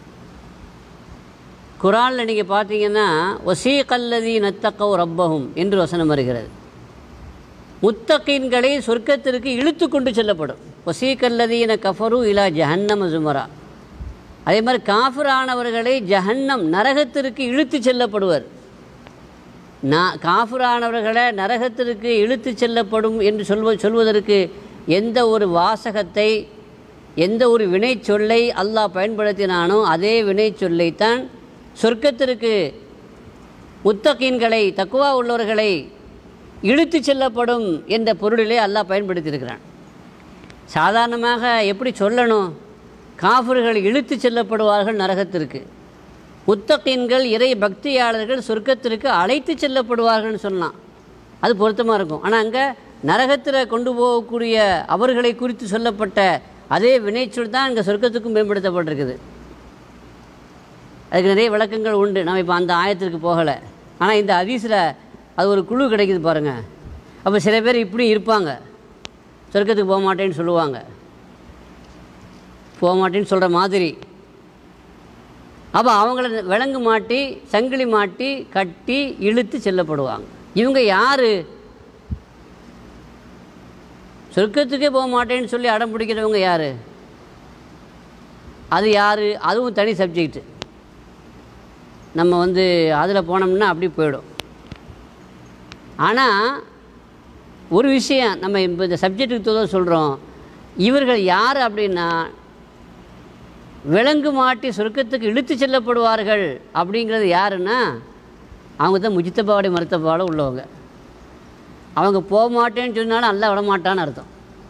குரானில் நீங்கள் பார்த்தீங்கன்னா ஒசீ கல்லதி நத்தக்கவு ரப்பகும் என்று வசனம் வருகிறது முத்தகீன்களை சொர்க்கத்திற்கு இழுத்து கொண்டு செல்லப்படும் ஒசீ கல்லதீன கஃபரு இலா ஜஹன்னம சுமரா அதே மாதிரி காஃபிரானவர்களை ஜஹன்னம் நரகத்திற்கு இழுத்து செல்லப்படுவர் நான் காஃபிரானவர்களை நரகத்திற்கு இழுத்து செல்லப்படும் என்று சொல்வ சொல்வதற்கு எந்த ஒரு வாசகத்தை எந்த ஒரு வினை சொல்லை அல்லாஹ் பயன்படுத்தினானோ அதே வினை சொல்லைத்தான் சொர்க்கத்திற்கு முத்தகீன்களை தக்குவா உள்ளவர்களை இழுத்து செல்லப்படும் என்ற பொருளிலே அல்லாஹ் பயன்படுத்தியிருக்கிறான் சாதாரணமாக எப்படி சொல்லணும் காஃபிர்கள் இழுத்து செல்லப்படுவார்கள் நரகத்திற்கு முத்தகீன்கள் இறை பக்தியாளர்கள் சொர்க்கத்திற்கு அழைத்து செல்லப்படுவார்கள்னு சொல்லலாம் அது பொருத்தமாக இருக்கும் ஆனால் அங்கே நரகத்தில் கொண்டு போகக்கூடிய அவர்களை குறித்து சொல்லப்பட்ட அதே வினைச்சொல் தான் இங்கே சொர்க்கத்துக்கும் மேம்படுத்தப்பட்டிருக்குது அதுக்கு நிறைய விளக்கங்கள் உண்டு நம்ம இப்போ அந்த ஆயத்திற்கு போகலை ஆனால் இந்த ஹதீஸில் அது ஒரு குழு கிடைக்குது பாருங்கள் அப்போ சில பேர் இப்படி இருப்பாங்க சொர்க்கத்துக்கு போக மாட்டேன்னு சொல்லுவாங்க போக மாட்டேன்னு சொல்கிற மாதிரி அப்போ அவங்கள விலங்கு மாட்டி சங்கிலி மாட்டி கட்டி இழுத்து செல்லப்படுவாங்க இவங்க யார் சொர்க்கத்துக்கே போக மாட்டேன்னு சொல்லி அடம் பிடிக்கிறவங்க யார் அது யார் அதுவும் தனி சப்ஜெக்ட் நம்ம வந்து அதில் போனோம்னா அப்படி போயிடும் ஆனால் ஒரு விஷயம் நம்ம இப்போ இந்த சப்ஜெக்ட்டுக்கு தான் சொல்கிறோம் இவர்கள் யார் அப்படின்னா விலங்கு மாட்டி சொர்க்கத்துக்கு இழுத்து செல்லப்படுவார்கள் அப்படிங்கிறது யாருன்னா அவங்க தான் முஜித்தபாவடி மருத்தபாவோட உள்ளவங்க அவங்க போக மாட்டேன்னு சொன்னாலும் அல்ல விட மாட்டான்னு அர்த்தம்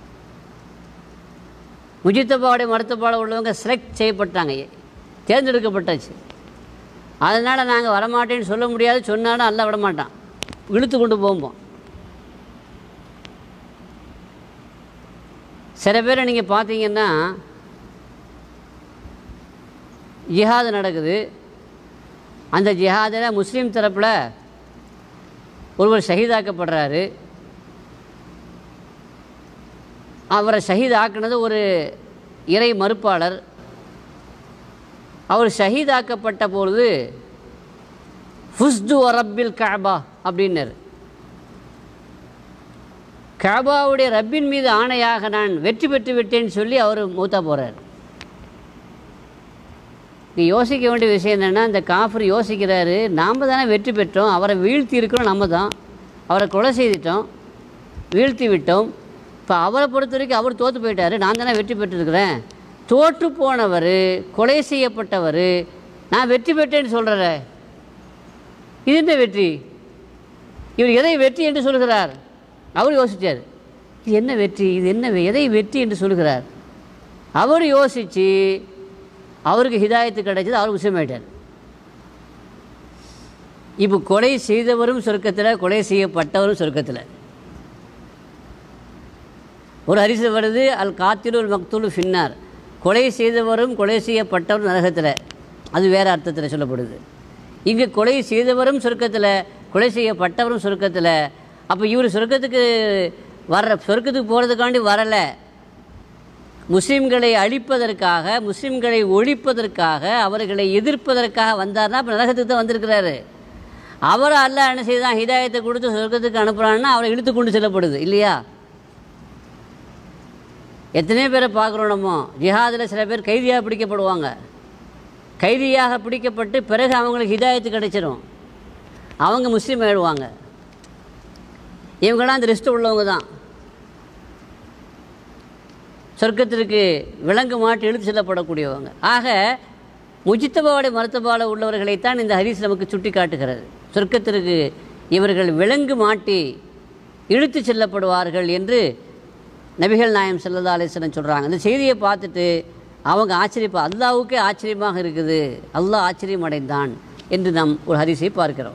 முஜித்தபாவடி மருத்துவப்பாட உள்ளவங்க செலக்ட் செய்யப்பட்டாங்க தேர்ந்தெடுக்கப்பட்டாச்சு அதனால் நாங்கள் வரமாட்டேன்னு சொல்ல முடியாது சொன்னாலும் அல்ல விட மாட்டான் இழுத்து கொண்டு போகும்போம் சில பேரை நீங்கள் பார்த்தீங்கன்னா ஜிஹாது நடக்குது அந்த ஜிஹாதில் முஸ்லீம் தரப்பில் ஒருவர் ஷஹீதாக்கப்படுறாரு அவரை ஷஹீத் ஆக்குனது ஒரு இறை மறுப்பாளர் அவர் ஷஹீதாக்கப்பட்ட பொழுது ஃபுஸ்து ரப்பில் காபா அப்படின்னாரு காபாவுடைய ரப்பின் மீது ஆணையாக நான் வெற்றி பெற்று விட்டேன்னு சொல்லி அவர் மூத்தா போகிறார் நீ யோசிக்க வேண்டிய விஷயம் என்னென்னா இந்த காஃபர் யோசிக்கிறாரு நாம் தானே வெற்றி பெற்றோம் அவரை வீழ்த்தி இருக்கிறோம் நம்ம தான் அவரை கொலை செய்துட்டோம் வீழ்த்தி விட்டோம் இப்போ அவரை பொறுத்த வரைக்கும் அவர் தோற்று போயிட்டாரு நான் தானே வெற்றி பெற்றிருக்கிறேன் தோற்று போனவர் கொலை செய்யப்பட்டவர் நான் வெற்றி பெற்றேன்னு சொல்கிறேன் இது என்ன வெற்றி இவர் எதை வெற்றி என்று சொல்கிறார் அவர் யோசித்தார் இது என்ன வெற்றி இது என்ன வெ- எதை வெற்றி என்று சொல்கிறார் அவர் யோசித்து அவருக்கு ஹிதாயத்து கிடைச்சது அவர் விஷயமாயிட்டார் இப்போ கொலை செய்தவரும் சொர்க்கத்தில் கொலை செய்யப்பட்டவரும் சொர்க்கத்தில் ஒரு ஹரிசு வருது அல் காத்திலுல் மக்தூலு ஃபின்னார் கொலை செய்தவரும் கொலை செய்யப்பட்டவரும் நரகத்தில் அது வேறு அர்த்தத்தில் சொல்லப்படுது இங்கே கொலை செய்தவரும் சொர்க்கத்தில் கொலை செய்யப்பட்டவரும் சொர்க்கத்தில் அப்போ இவர் சொர்க்கத்துக்கு வர சொர்க்கத்துக்கு போகிறதுக்காண்டி வரலை முஸ்லீம்களை அழிப்பதற்காக முஸ்லீம்களை ஒழிப்பதற்காக அவர்களை எதிர்ப்பதற்காக வந்தார்னா இப்போ நரகத்துக்கு தான் வந்திருக்கிறாரு அவரை அல்லாஹ் என்ன செய்தான் ஹிதாயத்தை கொடுத்து சொர்க்கத்துக்கு அனுப்புகிறான்னா அவரை இழுத்து கொண்டு செல்லப்படுது இல்லையா எத்தனை பேரை பார்க்குறோம் நம்ம ஜிஹாதில் சில பேர் கைதியாக பிடிக்கப்படுவாங்க கைதியாக பிடிக்கப்பட்டு பிறகு அவங்களுக்கு ஹிதாயத்து கிடைச்சிரும் அவங்க முஸ்லீம் ஆயிடுவாங்க இவங்களாம் அந்த லிஸ்ட்டு உள்ளவங்க தான் சொர்க்கத்திற்கு விலங்கு மாட்டி இழுத்து செல்லப்படக்கூடியவங்க ஆக முஜித்தபாவுடைய மருத்துவால உள்ளவர்களைத்தான் இந்த ஹரிஸ் நமக்கு சுட்டி காட்டுகிறது சொர்க்கத்திற்கு இவர்கள் விலங்கு மாட்டி இழுத்து செல்லப்படுவார்கள் என்று நபிகள் நாயம் செல்லதா அலிஸ்வரன் சொல்கிறாங்க அந்த செய்தியை பார்த்துட்டு அவங்க ஆச்சரியப்பா அல்லாவுக்கே ஆச்சரியமாக இருக்குது அல்லாஹ் ஆச்சரியம் அடைந்தான் என்று நாம் ஒரு ஹரிசை பார்க்கிறோம்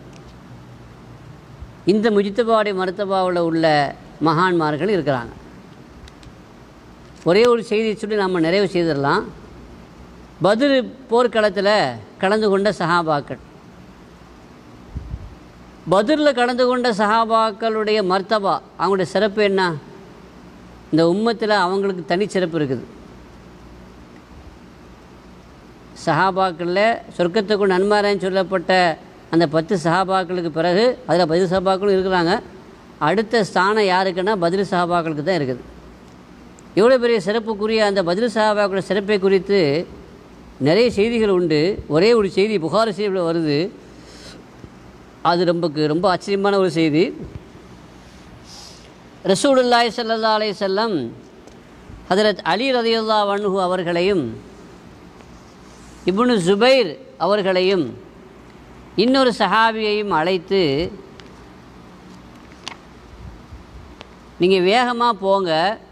இந்த முஜித்தபாவுடைய மருத்துவாவில் உள்ள மகான்மார்கள் இருக்கிறாங்க ஒரே ஒரு செய்தியை சொல்லி நம்ம நிறைவு செய்திடலாம் பதில் போர்க்களத்தில் கலந்து கொண்ட சஹாபாக்கள் பதிலில் கலந்து கொண்ட சஹாபாக்களுடைய மர்த்தபா அவங்களுடைய சிறப்பு என்ன இந்த உம்மத்தில் அவங்களுக்கு தனிச்சிறப்பு இருக்குது சஹாபாக்களில் சொர்க்கத்துக்கு நன்மாரன்னு சொல்லப்பட்ட அந்த பத்து சஹாபாக்களுக்கு பிறகு அதில் பதில் சஹாபாக்களும் இருக்கிறாங்க அடுத்த ஸ்தானம் யாருக்குன்னா பதில் சஹாபாக்களுக்கு தான் இருக்குது எவ்வளோ பெரிய சிறப்புக்குரிய அந்த பதில் சஹாபாக்களோட சிறப்பை குறித்து நிறைய செய்திகள் உண்டு ஒரே ஒரு செய்தி புகார் செய்தியில் வருது அது ரொம்பக்கு ரொம்ப ஆச்சரியமான ஒரு செய்தி ரசூலுல்லாய் ஸல்லல்லாஹு அலைஹி வஸல்லம் ஹதரத் அலி ரதியுல்லா வன்ஹு அவர்களையும் இப்னு ஜுபைர் அவர்களையும் இன்னொரு சஹாபியையும் அழைத்து நீங்கள் வேகமாக போங்க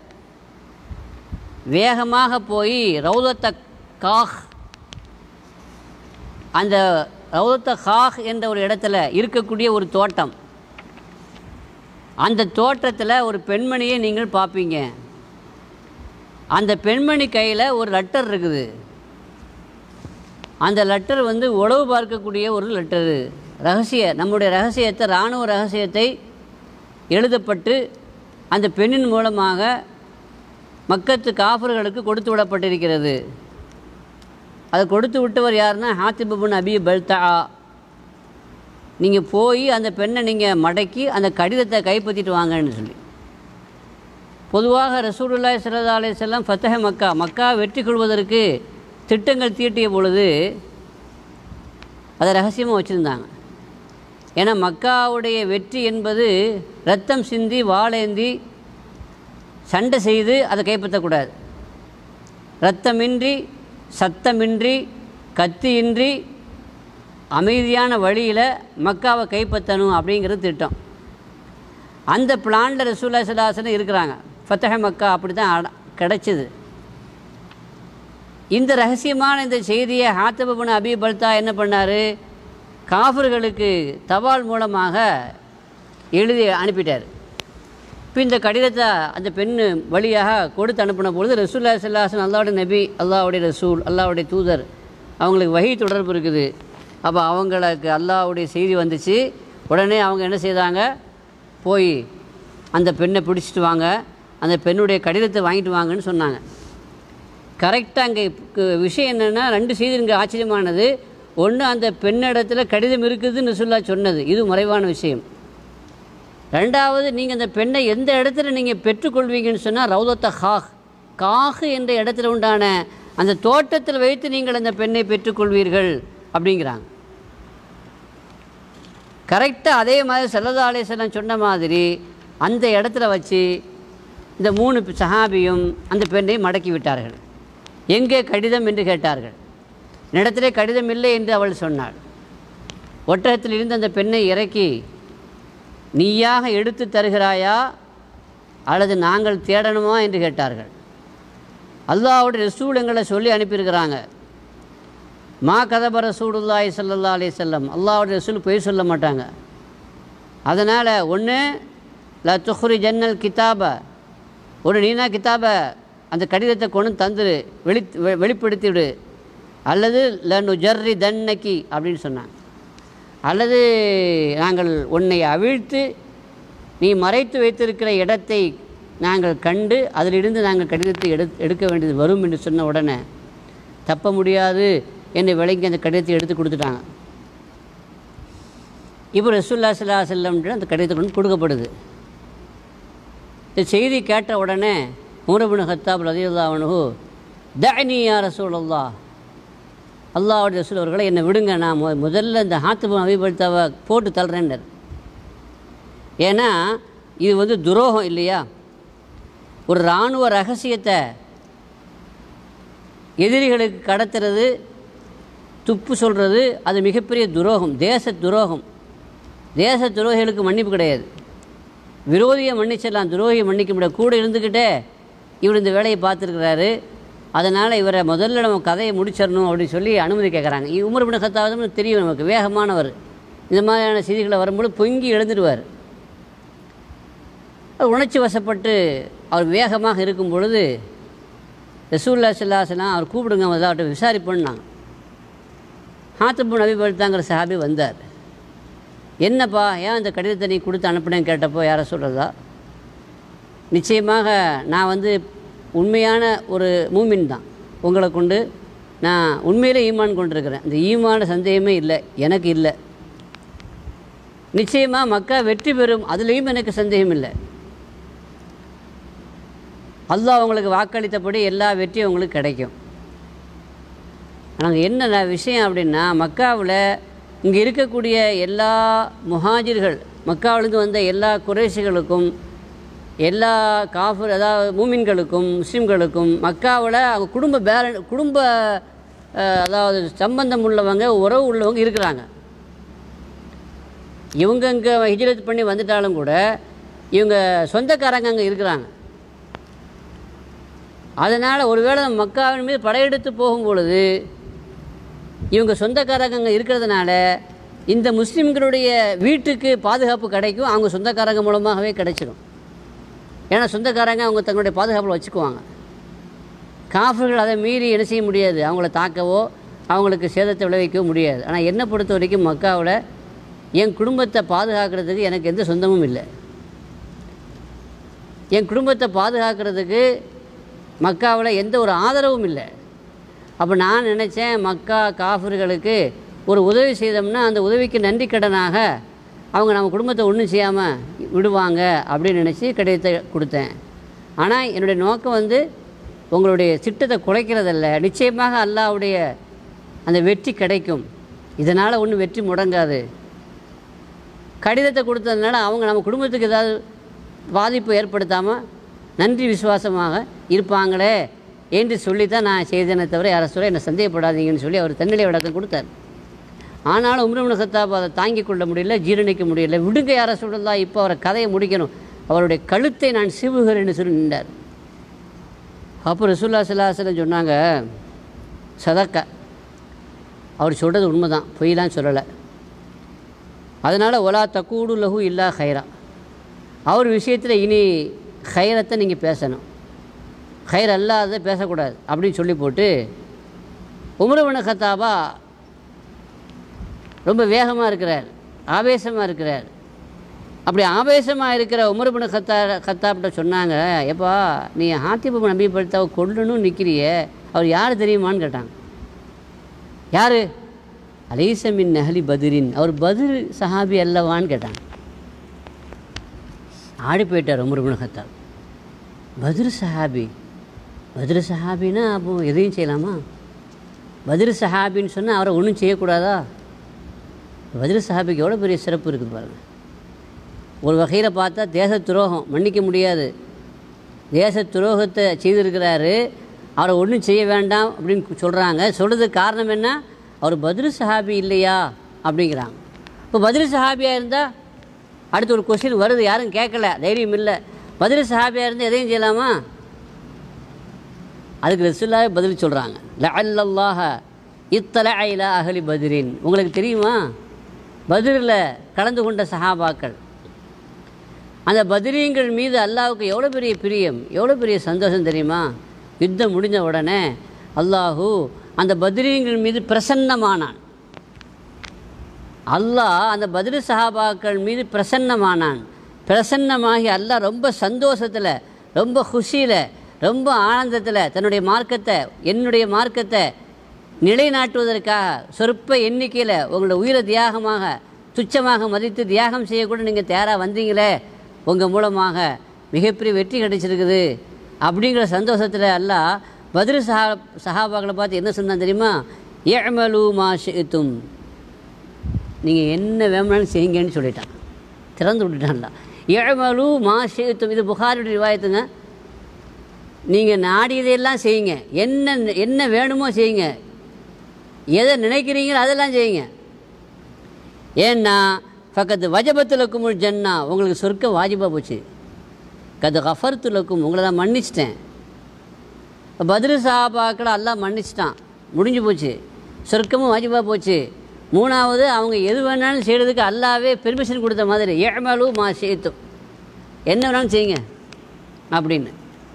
வேகமாக போய் ரௌதத்த காஹ் அந்த ரௌதத்த காஹ் என்ற ஒரு இடத்துல இருக்கக்கூடிய ஒரு தோட்டம் அந்த தோட்டத்தில் ஒரு பெண்மணியை நீங்கள் பார்ப்பீங்க அந்த பெண்மணி கையில் ஒரு லெட்டர் இருக்குது அந்த லெட்டர் வந்து உளவு பார்க்கக்கூடிய ஒரு லெட்டரு ரகசிய நம்முடைய ரகசியத்தை இராணுவ ரகசியத்தை எழுதப்பட்டு அந்த பெண்ணின் மூலமாக மக்கத்து காஃபர்களுக்கு கொடுத்து விடப்பட்டிருக்கிறது அதை கொடுத்து விட்டவர் யாருன்னா ஹாத்திபுன் அபி பல்தா நீங்கள் போய் அந்த பெண்ணை நீங்கள் மடக்கி அந்த கடிதத்தை கைப்பற்றிட்டு வாங்கன்னு சொல்லி பொதுவாக ரசூலுல்லாஹி ஸல்லல்லாஹு அலைஹி வஸல்லம் ஃபத்தஹ மக்கா மக்கா வெற்றி கொள்வதற்கு திட்டங்கள் தீட்டிய பொழுது அதை ரகசியமாக வச்சுருந்தாங்க ஏன்னா மக்காவுடைய வெற்றி என்பது ரத்தம் சிந்தி வாளேந்தி சண்டை செய்து அதை கைப்பற்றக்கூடாது ரத்தமின்றி சத்தமின்றி கத்தியின்றி அமைதியான வழியில் மக்காவை கைப்பற்றணும் அப்படிங்கிறது திட்டம் அந்த பிளானில் ரசூல்லா சலாசனம் இருக்கிறாங்க ஃபத்தஹ மக்கா அப்படி தான் கிடச்சிது இந்த ரகசியமான இந்த செய்தியை ஹாத்தபுன் அபி பல்தா என்ன பண்ணார் காஃபர்களுக்கு தபால் மூலமாக எழுதி அனுப்பிட்டார் இப்போ இந்த கடிதத்தை அந்த பெண் வழியாக கொடுத்து அனுப்பின பொழுது ரசூல்லா சல்லாஹன் அல்லாவுடைய நபி அல்லாவுடைய ரசூல் அல்லாவுடைய தூதர் அவங்களுக்கு வகை தொடர்பு இருக்குது அப்போ அவங்களுக்கு அல்லாவுடைய செய்தி வந்துச்சு உடனே அவங்க என்ன செய்தாங்க போய் அந்த பெண்ணை பிடிச்சிட்டு வாங்க அந்த பெண்ணுடைய கடிதத்தை வாங்கிட்டு வாங்கன்னு சொன்னாங்க கரெக்டாக அங்கே விஷயம் என்னென்னா ரெண்டு செய்தி இங்கே ஆச்சரியமானது ஒன்று அந்த பெண்ணிடத்தில் கடிதம் இருக்குதுன்னு சொல்லா சொன்னது இது மறைவான விஷயம் ரெண்டாவது நீங்கள் அந்த பெண்ணை எந்த இடத்துல நீங்கள் பெற்றுக்கொள்வீங்கன்னு சொன்னால் ரவுதத்த ஹாக் காஹ் என்ற இடத்துல உண்டான அந்த தோட்டத்தில் வைத்து நீங்கள் அந்த பெண்ணை பெற்றுக்கொள்வீர்கள் அப்படிங்கிறாங்க கரெக்டாக அதே மாதிரி சல்லல்லா அலிஸ்லாம் சொன்ன மாதிரி அந்த இடத்துல வச்சு இந்த மூணு சஹாபியும் அந்த பெண்ணை மடக்கி விட்டார்கள் எங்கே கடிதம் என்று கேட்டார்கள் என்னிடத்திலே கடிதம் இல்லை என்று அவள் சொன்னாள் ஒட்டகத்தில் இருந்து அந்த பெண்ணை இறக்கி நீயாக எடுத்து தருகிறாயா அல்லது நாங்கள் தேடணுமா என்று கேட்டார்கள் அல்லாஹ்வுடைய ரசூல் எங்களை சொல்லி அனுப்பியிருக்கிறாங்க மா கதப ரசூலுல்லாஹி ஸல்லல்லாஹு அலைஹி வஸல்லம் அல்லாஹ்வுடைய ரசூல் பொய் சொல்ல மாட்டாங்க அதனால் ஒன்று ல துஹ்ரி ஜன்னல் கிதாப ஒரு நீனா கிதாப அந்த கடிதத்தை கொண்டு தந்துரு வெளி வெ- வெளிப்படுத்திவிடு அல்லது ல நுஜர்ரி தன்னக்கி அப்படின்னு சொன்னாங்க அல்லது நாங்கள் உன்னை அவிழ்த்து நீ மறைத்து வைத்திருக்கிற இடத்தை நாங்கள் கண்டு அதிலிருந்து நாங்கள் கடிதத்தை எடு எடுக்க வேண்டியது வரும் என்று சொன்ன உடனே தப்ப முடியாது என்று விளங்கி அந்த கடிதத்தை எடுத்து கொடுத்துட்டாங்க இப்போ ரசூல்லா சல்லா செல்லம்ன்ற அந்த கடிதத்தை கொண்டு கொடுக்கப்படுது இந்த செய்தி கேட்ட உடனே உமரபின் ஹத்தாப் ரதியுல்லா அவனு தனி யா ரசூலல்லா அல்லாஹ்வுடைய ரசூல் அவர்களை என்னை விடுங்க நான் மு- முதல்ல இந்த ஹாத்துபம் அபிபடுத்தாவை போட்டு தள்ளுறேன்னர் ஏன்னா இது வந்து துரோகம் இல்லையா ஒரு இராணுவ ரகசியத்தை எதிரிகளுக்கு கடத்துறது துப்பு சொல்கிறது அது மிகப்பெரிய துரோகம் தேச துரோகம் தேச துரோகிகளுக்கு மன்னிப்பு கிடையாது விரோதியை மன்னிச்சிடலாம் துரோகியை மன்னிக்க முடியாது கூட இருந்துக்கிட்டே இவர் இந்த வேலையை பார்த்துருக்கிறாரு அதனால் இவரை முதல்ல நம்ம கதையை முடிச்சிடணும் அப்படின்னு சொல்லி அனுமதி கேட்குறாங்க உமர் பின் கத்தாவது தெரியும் நமக்கு வேகமானவர் இந்த மாதிரியான செய்திகளை வரும்போது பொங்கி எழுந்துடுவார் அவர் உணர்ச்சி வசப்பட்டு அவர் வேகமாக இருக்கும் பொழுது ரசூல்லா சல்லாசலாம் அவர் கூப்பிடுங்க முதல்ல அவர்கிட்ட விசாரிப்போன்னாங்க ஹாத்தபு நபி படுத்தாங்கிற சஹாபி வந்தார் என்னப்பா ஏன் இந்த கடிதத்தை நீ கொடுத்து அனுப்புனேன்னு கேட்டப்போ யாரை சொல்கிறதா நிச்சயமாக நான் வந்து உண்மையான ஒரு மூமின் தான் உங்களை கொண்டு நான் உண்மையிலே ஈமான் கொண்டிருக்கிறேன் இந்த ஈமான சந்தேகமே இல்லை எனக்கு இல்லை நிச்சயமாக மக்கா வெற்றி பெறும் அதுலேயும் எனக்கு சந்தேகம் இல்லை அல்லாஹ் உங்களுக்கு வாக்களித்தபடி எல்லா வெற்றியும் உங்களுக்கு கிடைக்கும் ஆனால் என்ன ந- விஷயம் அப்படின்னா மக்காவில் இங்கே இருக்கக்கூடிய எல்லா முஹாஜிர்கள் மக்காவிலேருந்து வந்த எல்லா குறைசிகளுக்கும் எல்லா காஃபர் அதாவது மூமின்களுக்கும் முஸ்லீம்களுக்கும் மக்காவில் அவங்க குடும்ப பேர குடும்ப அஹ், அதாவது சம்பந்தம் உள்ளவங்க உறவு உள்ளவங்க இருக்கிறாங்க இவங்க இங்கே ஹிஜ்ரத் பண்ணி வந்துட்டாலும் கூட இவங்க சொந்தக்காரங்க அங்கே இருக்கிறாங்க அதனால் ஒருவேளை நம்ம மக்காவின் மீது படையெடுத்து போகும் பொழுது இவங்க சொந்தக்காரங்க அங்கே இருக்கிறதுனால இந்த முஸ்லீம்களுடைய வீட்டுக்கு பாதுகாப்பு கிடைக்கும் அவங்க சொந்தக்காரங்க மூலமாகவே கிடைச்சிடும் ஏன்னா சொந்தக்காரங்க அவங்க தங்களுடைய பாதுகாப்பில் வச்சுக்குவாங்க காஃபர்கள் அதை மீறி என்ன செய்ய முடியாது அவங்கள தாக்கவோ அவங்களுக்கு சேதத்தை விளைவிக்கவோ முடியாது ஆனால் என்னை பொறுத்த வரைக்கும் மக்காவில் என் குடும்பத்தை பாதுகாக்கிறதுக்கு எனக்கு எந்த சொந்தமும் இல்லை என் குடும்பத்தை பாதுகாக்கிறதுக்கு மக்காவில் எந்த ஒரு ஆதரவும் இல்லை அப்போ நான் நினச்சேன் மக்கா காஃபர்களுக்கு ஒரு உதவி செய்தோம்னா அந்த உதவிக்கு நன்றி கடனாக அவங்க நம்ம குடும்பத்தை ஒன்றும் செய்யாமல் விடுவாங்க அப்படின்னு நினச்சி கடிதத்தை கொடுத்தேன் ஆனால் என்னுடைய நோக்கம் வந்து உங்களுடைய திட்டத்தை குலைக்கிறதல்ல நிச்சயமாக அல்லாஹ்வுடைய அந்த வெற்றி கிடைக்கும் இதனால் ஒன்றும் வெற்றி முடங்காது கடிதத்தை கொடுத்ததுனால அவங்க நம்ம குடும்பத்துக்கு ஏதாவது பாதிப்பு ஏற்படுத்தாமல் நன்றி விசுவாசமாக இருப்பாங்களே என்று சொல்லி தான் நான் செய்தேனே தவிர யாரை சொல்ல என்னை சந்தேகப்படாதீங்கன்னு சொல்லி அவர் தன்னிலை விளக்கம் கொடுத்தார் ஆனாலும் உம்ரமுன கத்தாப் அதை தாங்கிக் கொள்ள முடியல ஜீரணிக்க முடியல விடுங்க யாரை சொல்லலாம் இப்போ அவரை கதையை முடிக்கணும் அவருடைய கழுத்தை நான் சிவுகிறேன்னு சொல்லி நின்றார் அப்போ ரசூல்லா சல்லாஹலம் சொன்னாங்க சதக்கா அவர் சொல்கிறது உண்மைதான் பொய்லாம் சொல்லலை அதனால் ஒலா தக்கூடு லஹு இல்லா ஹைரா அவர் விஷயத்தில் இனி ஹைரத்தை நீங்கள் பேசணும் ஹைர் அல்லாத பேசக்கூடாது அப்படின்னு சொல்லி போட்டு உமரவன கத்தாபா ரொம்ப வேகமாக இருக்கிறார் ஆவேசமாக இருக்கிறார் அப்படி ஆவேசமாக இருக்கிற உமரபுன கத்தா கத்தாப்கிட்ட சொன்னாங்க எப்பா நீ ஹாத்திபு நபி படுத்தாவை கொல்லணும்னு நிற்கிறியே அவர் யார் தெரியுமான்னு கேட்டாங்க யார் அலீசமின் நஹலி பதிரின் அவர் பதிர் சஹாபி அல்லவான்னு கேட்டாங்க ஆடி போயிட்டார் உமரபுன கத்தாப் பதிர் சஹாபி பதிரு சஹாபின்னா அப்போ எதையும் செய்யலாமா பதிரு சஹாபின்னு சொன்னால் அவரை ஒன்றும் செய்யக்கூடாதா பதிரு சஹாபிக்கு எவ்வளோ பெரிய சிறப்பு இருக்குது பாருங்கள் ஒரு வகையில் பார்த்தா தேச துரோகம் மன்னிக்க முடியாது தேச துரோகத்தை செய்திருக்கிறாரு அவரை ஒன்றும் செய்ய வேண்டாம் அப்படின்னு சொல்கிறாங்க சொல்கிறதுக்கு காரணம் என்ன அவர் பதிரு சஹாபி இல்லையா அப்படிங்கிறாங்க இப்போ பதிரு சஹாபியாக இருந்தால் அடுத்து ஒரு கொஸ்டின் வருது யாரும் கேட்கல தைரியம் இல்லை பதிரு சஹாபியாக இருந்தால் எதையும் செய்யலாமா அதுக்கு ரசுல்லாவே பதில் சொல்கிறாங்க லஅல்லல்லாஹ இத்தல ஐலா அகலி பதிரின் உங்களுக்கு தெரியுமா பதிரில் கலந்து கொண்ட சஹாபாக்கள் அந்த பதிரீங்கள் மீது அல்லாஹ்வுக்கு எவ்வளோ பெரிய பிரியம் எவ்வளோ பெரிய சந்தோஷம் தெரியுமா யுத்தம் முடிஞ்ச உடனே அல்லாஹு அந்த பதிரீங்கள் மீது பிரசன்னமானான் அல்லாஹ் அந்த பதிரு சஹாபாக்கள் மீது பிரசன்னமானான் பிரசன்னமாகி அல்லாஹ் ரொம்ப சந்தோஷத்தில் ரொம்ப குஷியில் ரொம்ப ஆனந்தத்தில் தன்னுடைய மார்க்கத்தை என்னுடைய மார்க்கத்தை நிலைநாட்டுவதற்காக சொற்ப எண்ணிக்கையில் உங்களோட உயிரை தியாகமாக துச்சமாக மதித்து தியாகம் செய்யக்கூட நீங்கள் தயாராக வந்தீங்களே உங்கள் மூலமாக மிகப்பெரிய வெற்றி கிடைச்சிருக்குது அப்படிங்கிற சந்தோஷத்தில் அல்லாஹ் பதிரு சஹா சஹாபாக்களை பார்த்து என்ன சொன்னான் தெரியுமா ஏமலு மா ஷித்தும் நீங்கள் என்ன வேணும்னாலும் செய்யுங்கன்னு சொல்லிட்டான் திறந்து விட்டுட்டான்ல ஏமலு மா ஷித்தும் இது புகாருடைய ரிவாயத்துங்க நீங்கள் நாடியதையெல்லாம் செய்யுங்க என்ன என்ன வேணுமோ செய்யுங்க எதை நினைக்கிறீங்களோ அதெல்லாம் செய்யுங்க ஏன்னா பக்கத்து வஜபத்துலக்கும் ஜன்னா உங்களுக்கு சொர்க்கம் வாஜிபாக போச்சு கது கஃபர்த்துலக்கும் உங்களை நான் மன்னிச்சிட்டேன் பதிரு சாபாக்களை எல்லாம் மன்னிச்சிட்டான் முடிஞ்சு போச்சு சொர்க்கமும் வாஜிபாக போச்சு மூணாவது அவங்க எது வேணாலும் செய்கிறதுக்கு அல்லாவே பெர்மிஷன் கொடுத்த மாதிரி ஏமலு மா சேர்த்தும் என்ன வேணாலும் செய்யுங்க அப்படின்னு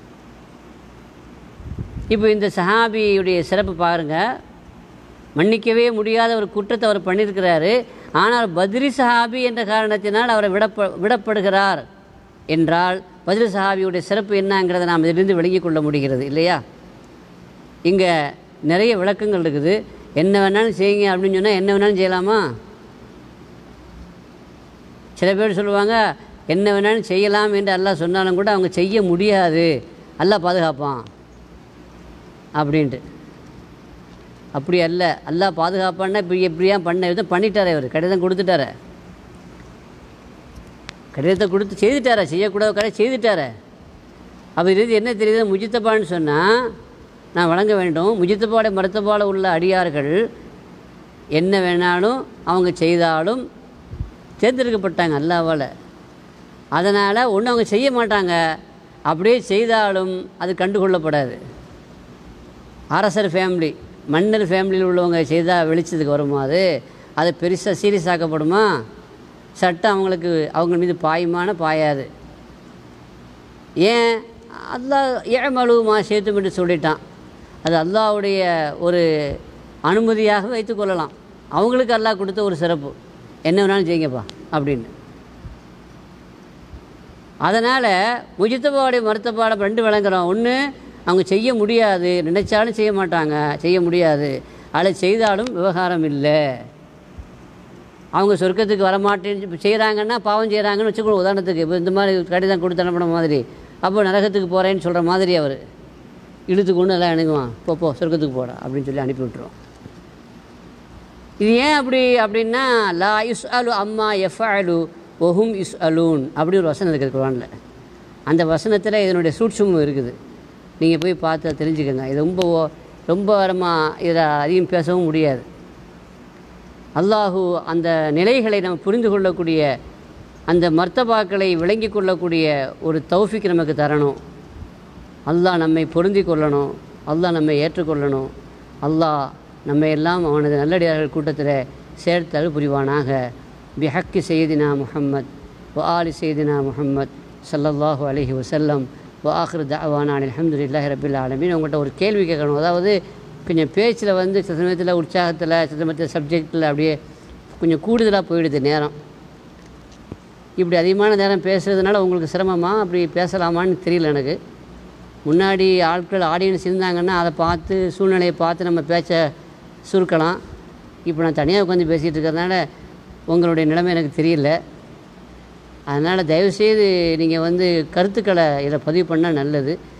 இப்போ இந்த சஹாபியுடைய சிறப்பு பாருங்கள் மன்னிக்கவே முடியாத ஒரு குற்றத்தை அவர் பண்ணியிருக்கிறாரு ஆனால் பத்ரி சஹாபி என்ற காரணத்தினால் அவரை விடப்ப விடப்படுகிறார் என்றால் பத்ரி சஹாபியுடைய சிறப்பு என்னங்கிறத நாம் இதிலிருந்து விளங்கிக் கொள்ள முடிகிறது இல்லையா இங்கே நிறைய விளக்கங்கள் இருக்குது என்ன வேணாலும் செய்யுங்க அப்படின்னு சொன்னால் என்ன வேணாலும் செய்யலாமா சில பேர் சொல்லுவாங்க என்ன வேணாலும் செய்யலாம் என்று அல்லாஹ் சொன்னாலும் கூட அவங்க செய்ய முடியாது அல்லாஹ் பாதுகாப்பான் அப்படின்ட்டு அப்படி அல்ல அல்லாஹ் பாதுகாப்பான்னா இப்படி எப்படியா பண்ண விதம் பண்ணிட்டாரே அவர் கடிதம் கொடுத்துட்டாரே கடிதத்தை கொடுத்து செய்துட்டாரே செய்யக்கூடாத கடை செய்துட்டாரே அப்போ இது என்ன தெரியுது முஜித்தப்பான்னு சொன்னால் நான் வழங்க வேண்டும் முஜித்தப்பாட மருத்தப்பாட உள்ள அடியார்கள் என்ன வேணாலும் அவங்க செய்தாலும் தேர்ந்தெடுக்கப்பட்டாங்க அல்லாவால் அதனால் ஒன்றும் அவங்க செய்ய மாட்டாங்க அப்படியே செய்தாலும் அது கண்டுகொள்ளப்படாது அரசர் ஃபேமிலி மன்னர் ஃபேமிலியில் உள்ளவங்க செய்தால் வெளிச்சத்துக்கு வருமா அது அது பெருசாக சீரியஸ் ஆக்கப்படுமா சட்டம் அவங்களுக்கு அவங்க மீது பாயுமான பாயாது ஏன் அல்லாஹ் ஏமலுமா சேர்த்தும் என்று சொல்லிட்டான் அது அல்லாஹ்வுடைய ஒரு அனுமதியாக வைத்துக்கொள்ளலாம் அவங்களுக்கு அல்லாஹ் கொடுத்த ஒரு சிறப்பு என்ன வேணாலும் செய்யுங்கப்பா அப்படின்னு அதனால் முஜித்தபாவுடைய மருத்தப்பாடம் ரெண்டு விளங்குறோம் ஒன்று அவங்க செய்ய முடியாது நினைச்சாலும் செய்ய மாட்டாங்க செய்ய முடியாது அதில் செய்தாலும் விவகாரம் இல்லை அவங்க சொர்க்கத்துக்கு வரமாட்டேன்னு செய்கிறாங்கன்னா பாவம் செய்கிறாங்கன்னு வச்சுக்கணும் உதாரணத்துக்கு இப்போ இந்த மாதிரி கடிதம் கொடுத்து அனுப்பின மாதிரி அப்போ நரகத்துக்கு போகிறேன்னு சொல்கிற மாதிரி அவர் இழுத்து கொண்டு எல்லாம் அணுகுவான் போ போ சொர்க்கத்துக்கு போடா அப்படின்னு சொல்லி அனுப்பி விட்டுருவோம் இது ஏன் அப்படி அப்படின்னா லா யுஸ் அலு அம்மா எஃப் அலு ஒஹும் யுஸ் அலூன் அப்படி ஒரு வசனம் இருக்குது குரானில் அந்த வசனத்தில் இதனுடைய சூட்சுமம் இருக்குது நீங்கள் போய் பார்த்து தெரிஞ்சுக்கோங்க இது ரொம்ப ஓ- ரொம்ப நம்ம இதை அதிகம் பேசவும் முடியாது அல்லாஹு அந்த நிலைகளை நம்ம புரிந்து கொள்ளக்கூடிய அந்த மர்த்தபாக்களை விளங்கி கொள்ளக்கூடிய ஒரு தௌஃபிக் நமக்கு தரணும் அல்லாஹ் நம்மை பொருந்தி கொள்ளணும் அல்லாஹ் நம்மை ஏற்றுக்கொள்ளணும் அல்லாஹ் நம்மை எல்லாம் அவனது நல்லடியார்கள் கூட்டத்தில் சேர்த்தல் புரிவானாக பிஹக்கி செய்தினா முஹம்மத் வ ஆலி செய்தினா முஹம்மத் ஸல்லல்லாஹு அலைஹி வஸல்லம் வ ஆஹிர் தஅவானா அல்ஹம்துலில்லாஹி ரபில் ஆலமீன் உங்கள்கிட்ட ஒரு கேள்வி கேட்கணும் அதாவது கொஞ்சம் பேச்சில் வந்து சில சமயத்தில் உற்சாகத்தில் சில சமயத்தில் சப்ஜெக்டில் அப்படியே கொஞ்சம் கூடுதலாக போயிடுது நேரம் இப்படி அதிகமான நேரம் பேசுகிறதுனால உங்களுக்கு சிரமமா அப்படி பேசலாமான்னு தெரியல எனக்கு முன்னாடி ஆட்கள் ஆடியன்ஸ் இருந்தாங்கன்னா அதை பார்த்து சூழ்நிலையை பார்த்து நம்ம பேச்ச சுருக்கலாம் இப்போ நான் தனியாக உட்காந்து பேசிகிட்டு இருக்கிறதுனால உங்களுடைய நிலைமை எனக்கு தெரியல அதனால் தயவுசெய்து நீங்கள் வந்து கருத்துக்களை இதில் பதிவு பண்ணால் நல்லது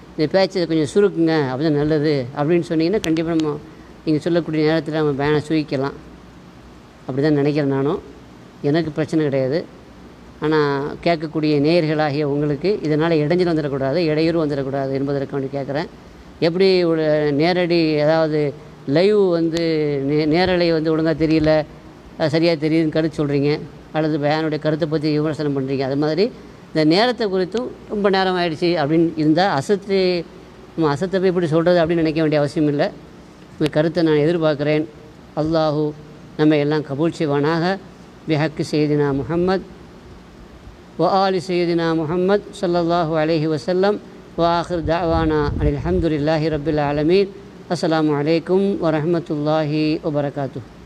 இந்த பேச்சை கொஞ்சம் சுருக்குங்க அப்படி நல்லது அப்படின்னு சொன்னீங்கன்னா கண்டிப்பாக நம்ம நீங்கள் சொல்லக்கூடிய நேரத்தில் நம்ம பேனை சுருக்கலாம் அப்படி தான் நினைக்கிறேன் நானும் எனக்கு பிரச்சனை கிடையாது ஆனால் கேட்கக்கூடிய நேயர்களாகிய உங்களுக்கு இதனால் இடைஞ்சல் வந்துடக்கூடாது இடையூறு வந்துடக்கூடாது என்பதற்கு வேண்டி கேட்குறேன் எப்படி ஒரு நேரடி அதாவது லைவ் வந்து நே நேரலை வந்து ஒழுங்காக தெரியல அது சரியாக தெரியுதுன்னு கருத்து சொல்கிறீங்க அல்லது பேனுடைய கருத்தை பற்றி விமர்சனம் பண்ணுறீங்க அது மாதிரி இந்த நேரத்தை குறித்தும் ரொம்ப நேரம் ஆயிடுச்சு அப்படின்னு இருந்தால் அசத்து நம்ம அசத்தை போய் இப்படி சொல்கிறது அப்படின்னு நினைக்க வேண்டிய அவசியம் இல்லை உங்கள் கருத்தை நான் எதிர்பார்க்குறேன் அல்லாஹூ நம்ம எல்லாம் கபூல் செய்வானாக பிஹக்கு செய்தினா முஹம்மத் وآل سيدنا محمد صلى الله عليه وسلم وآخر دعوانا أن الحمد لله رب العالمين السلام عليكم ورحمة الله وبركاته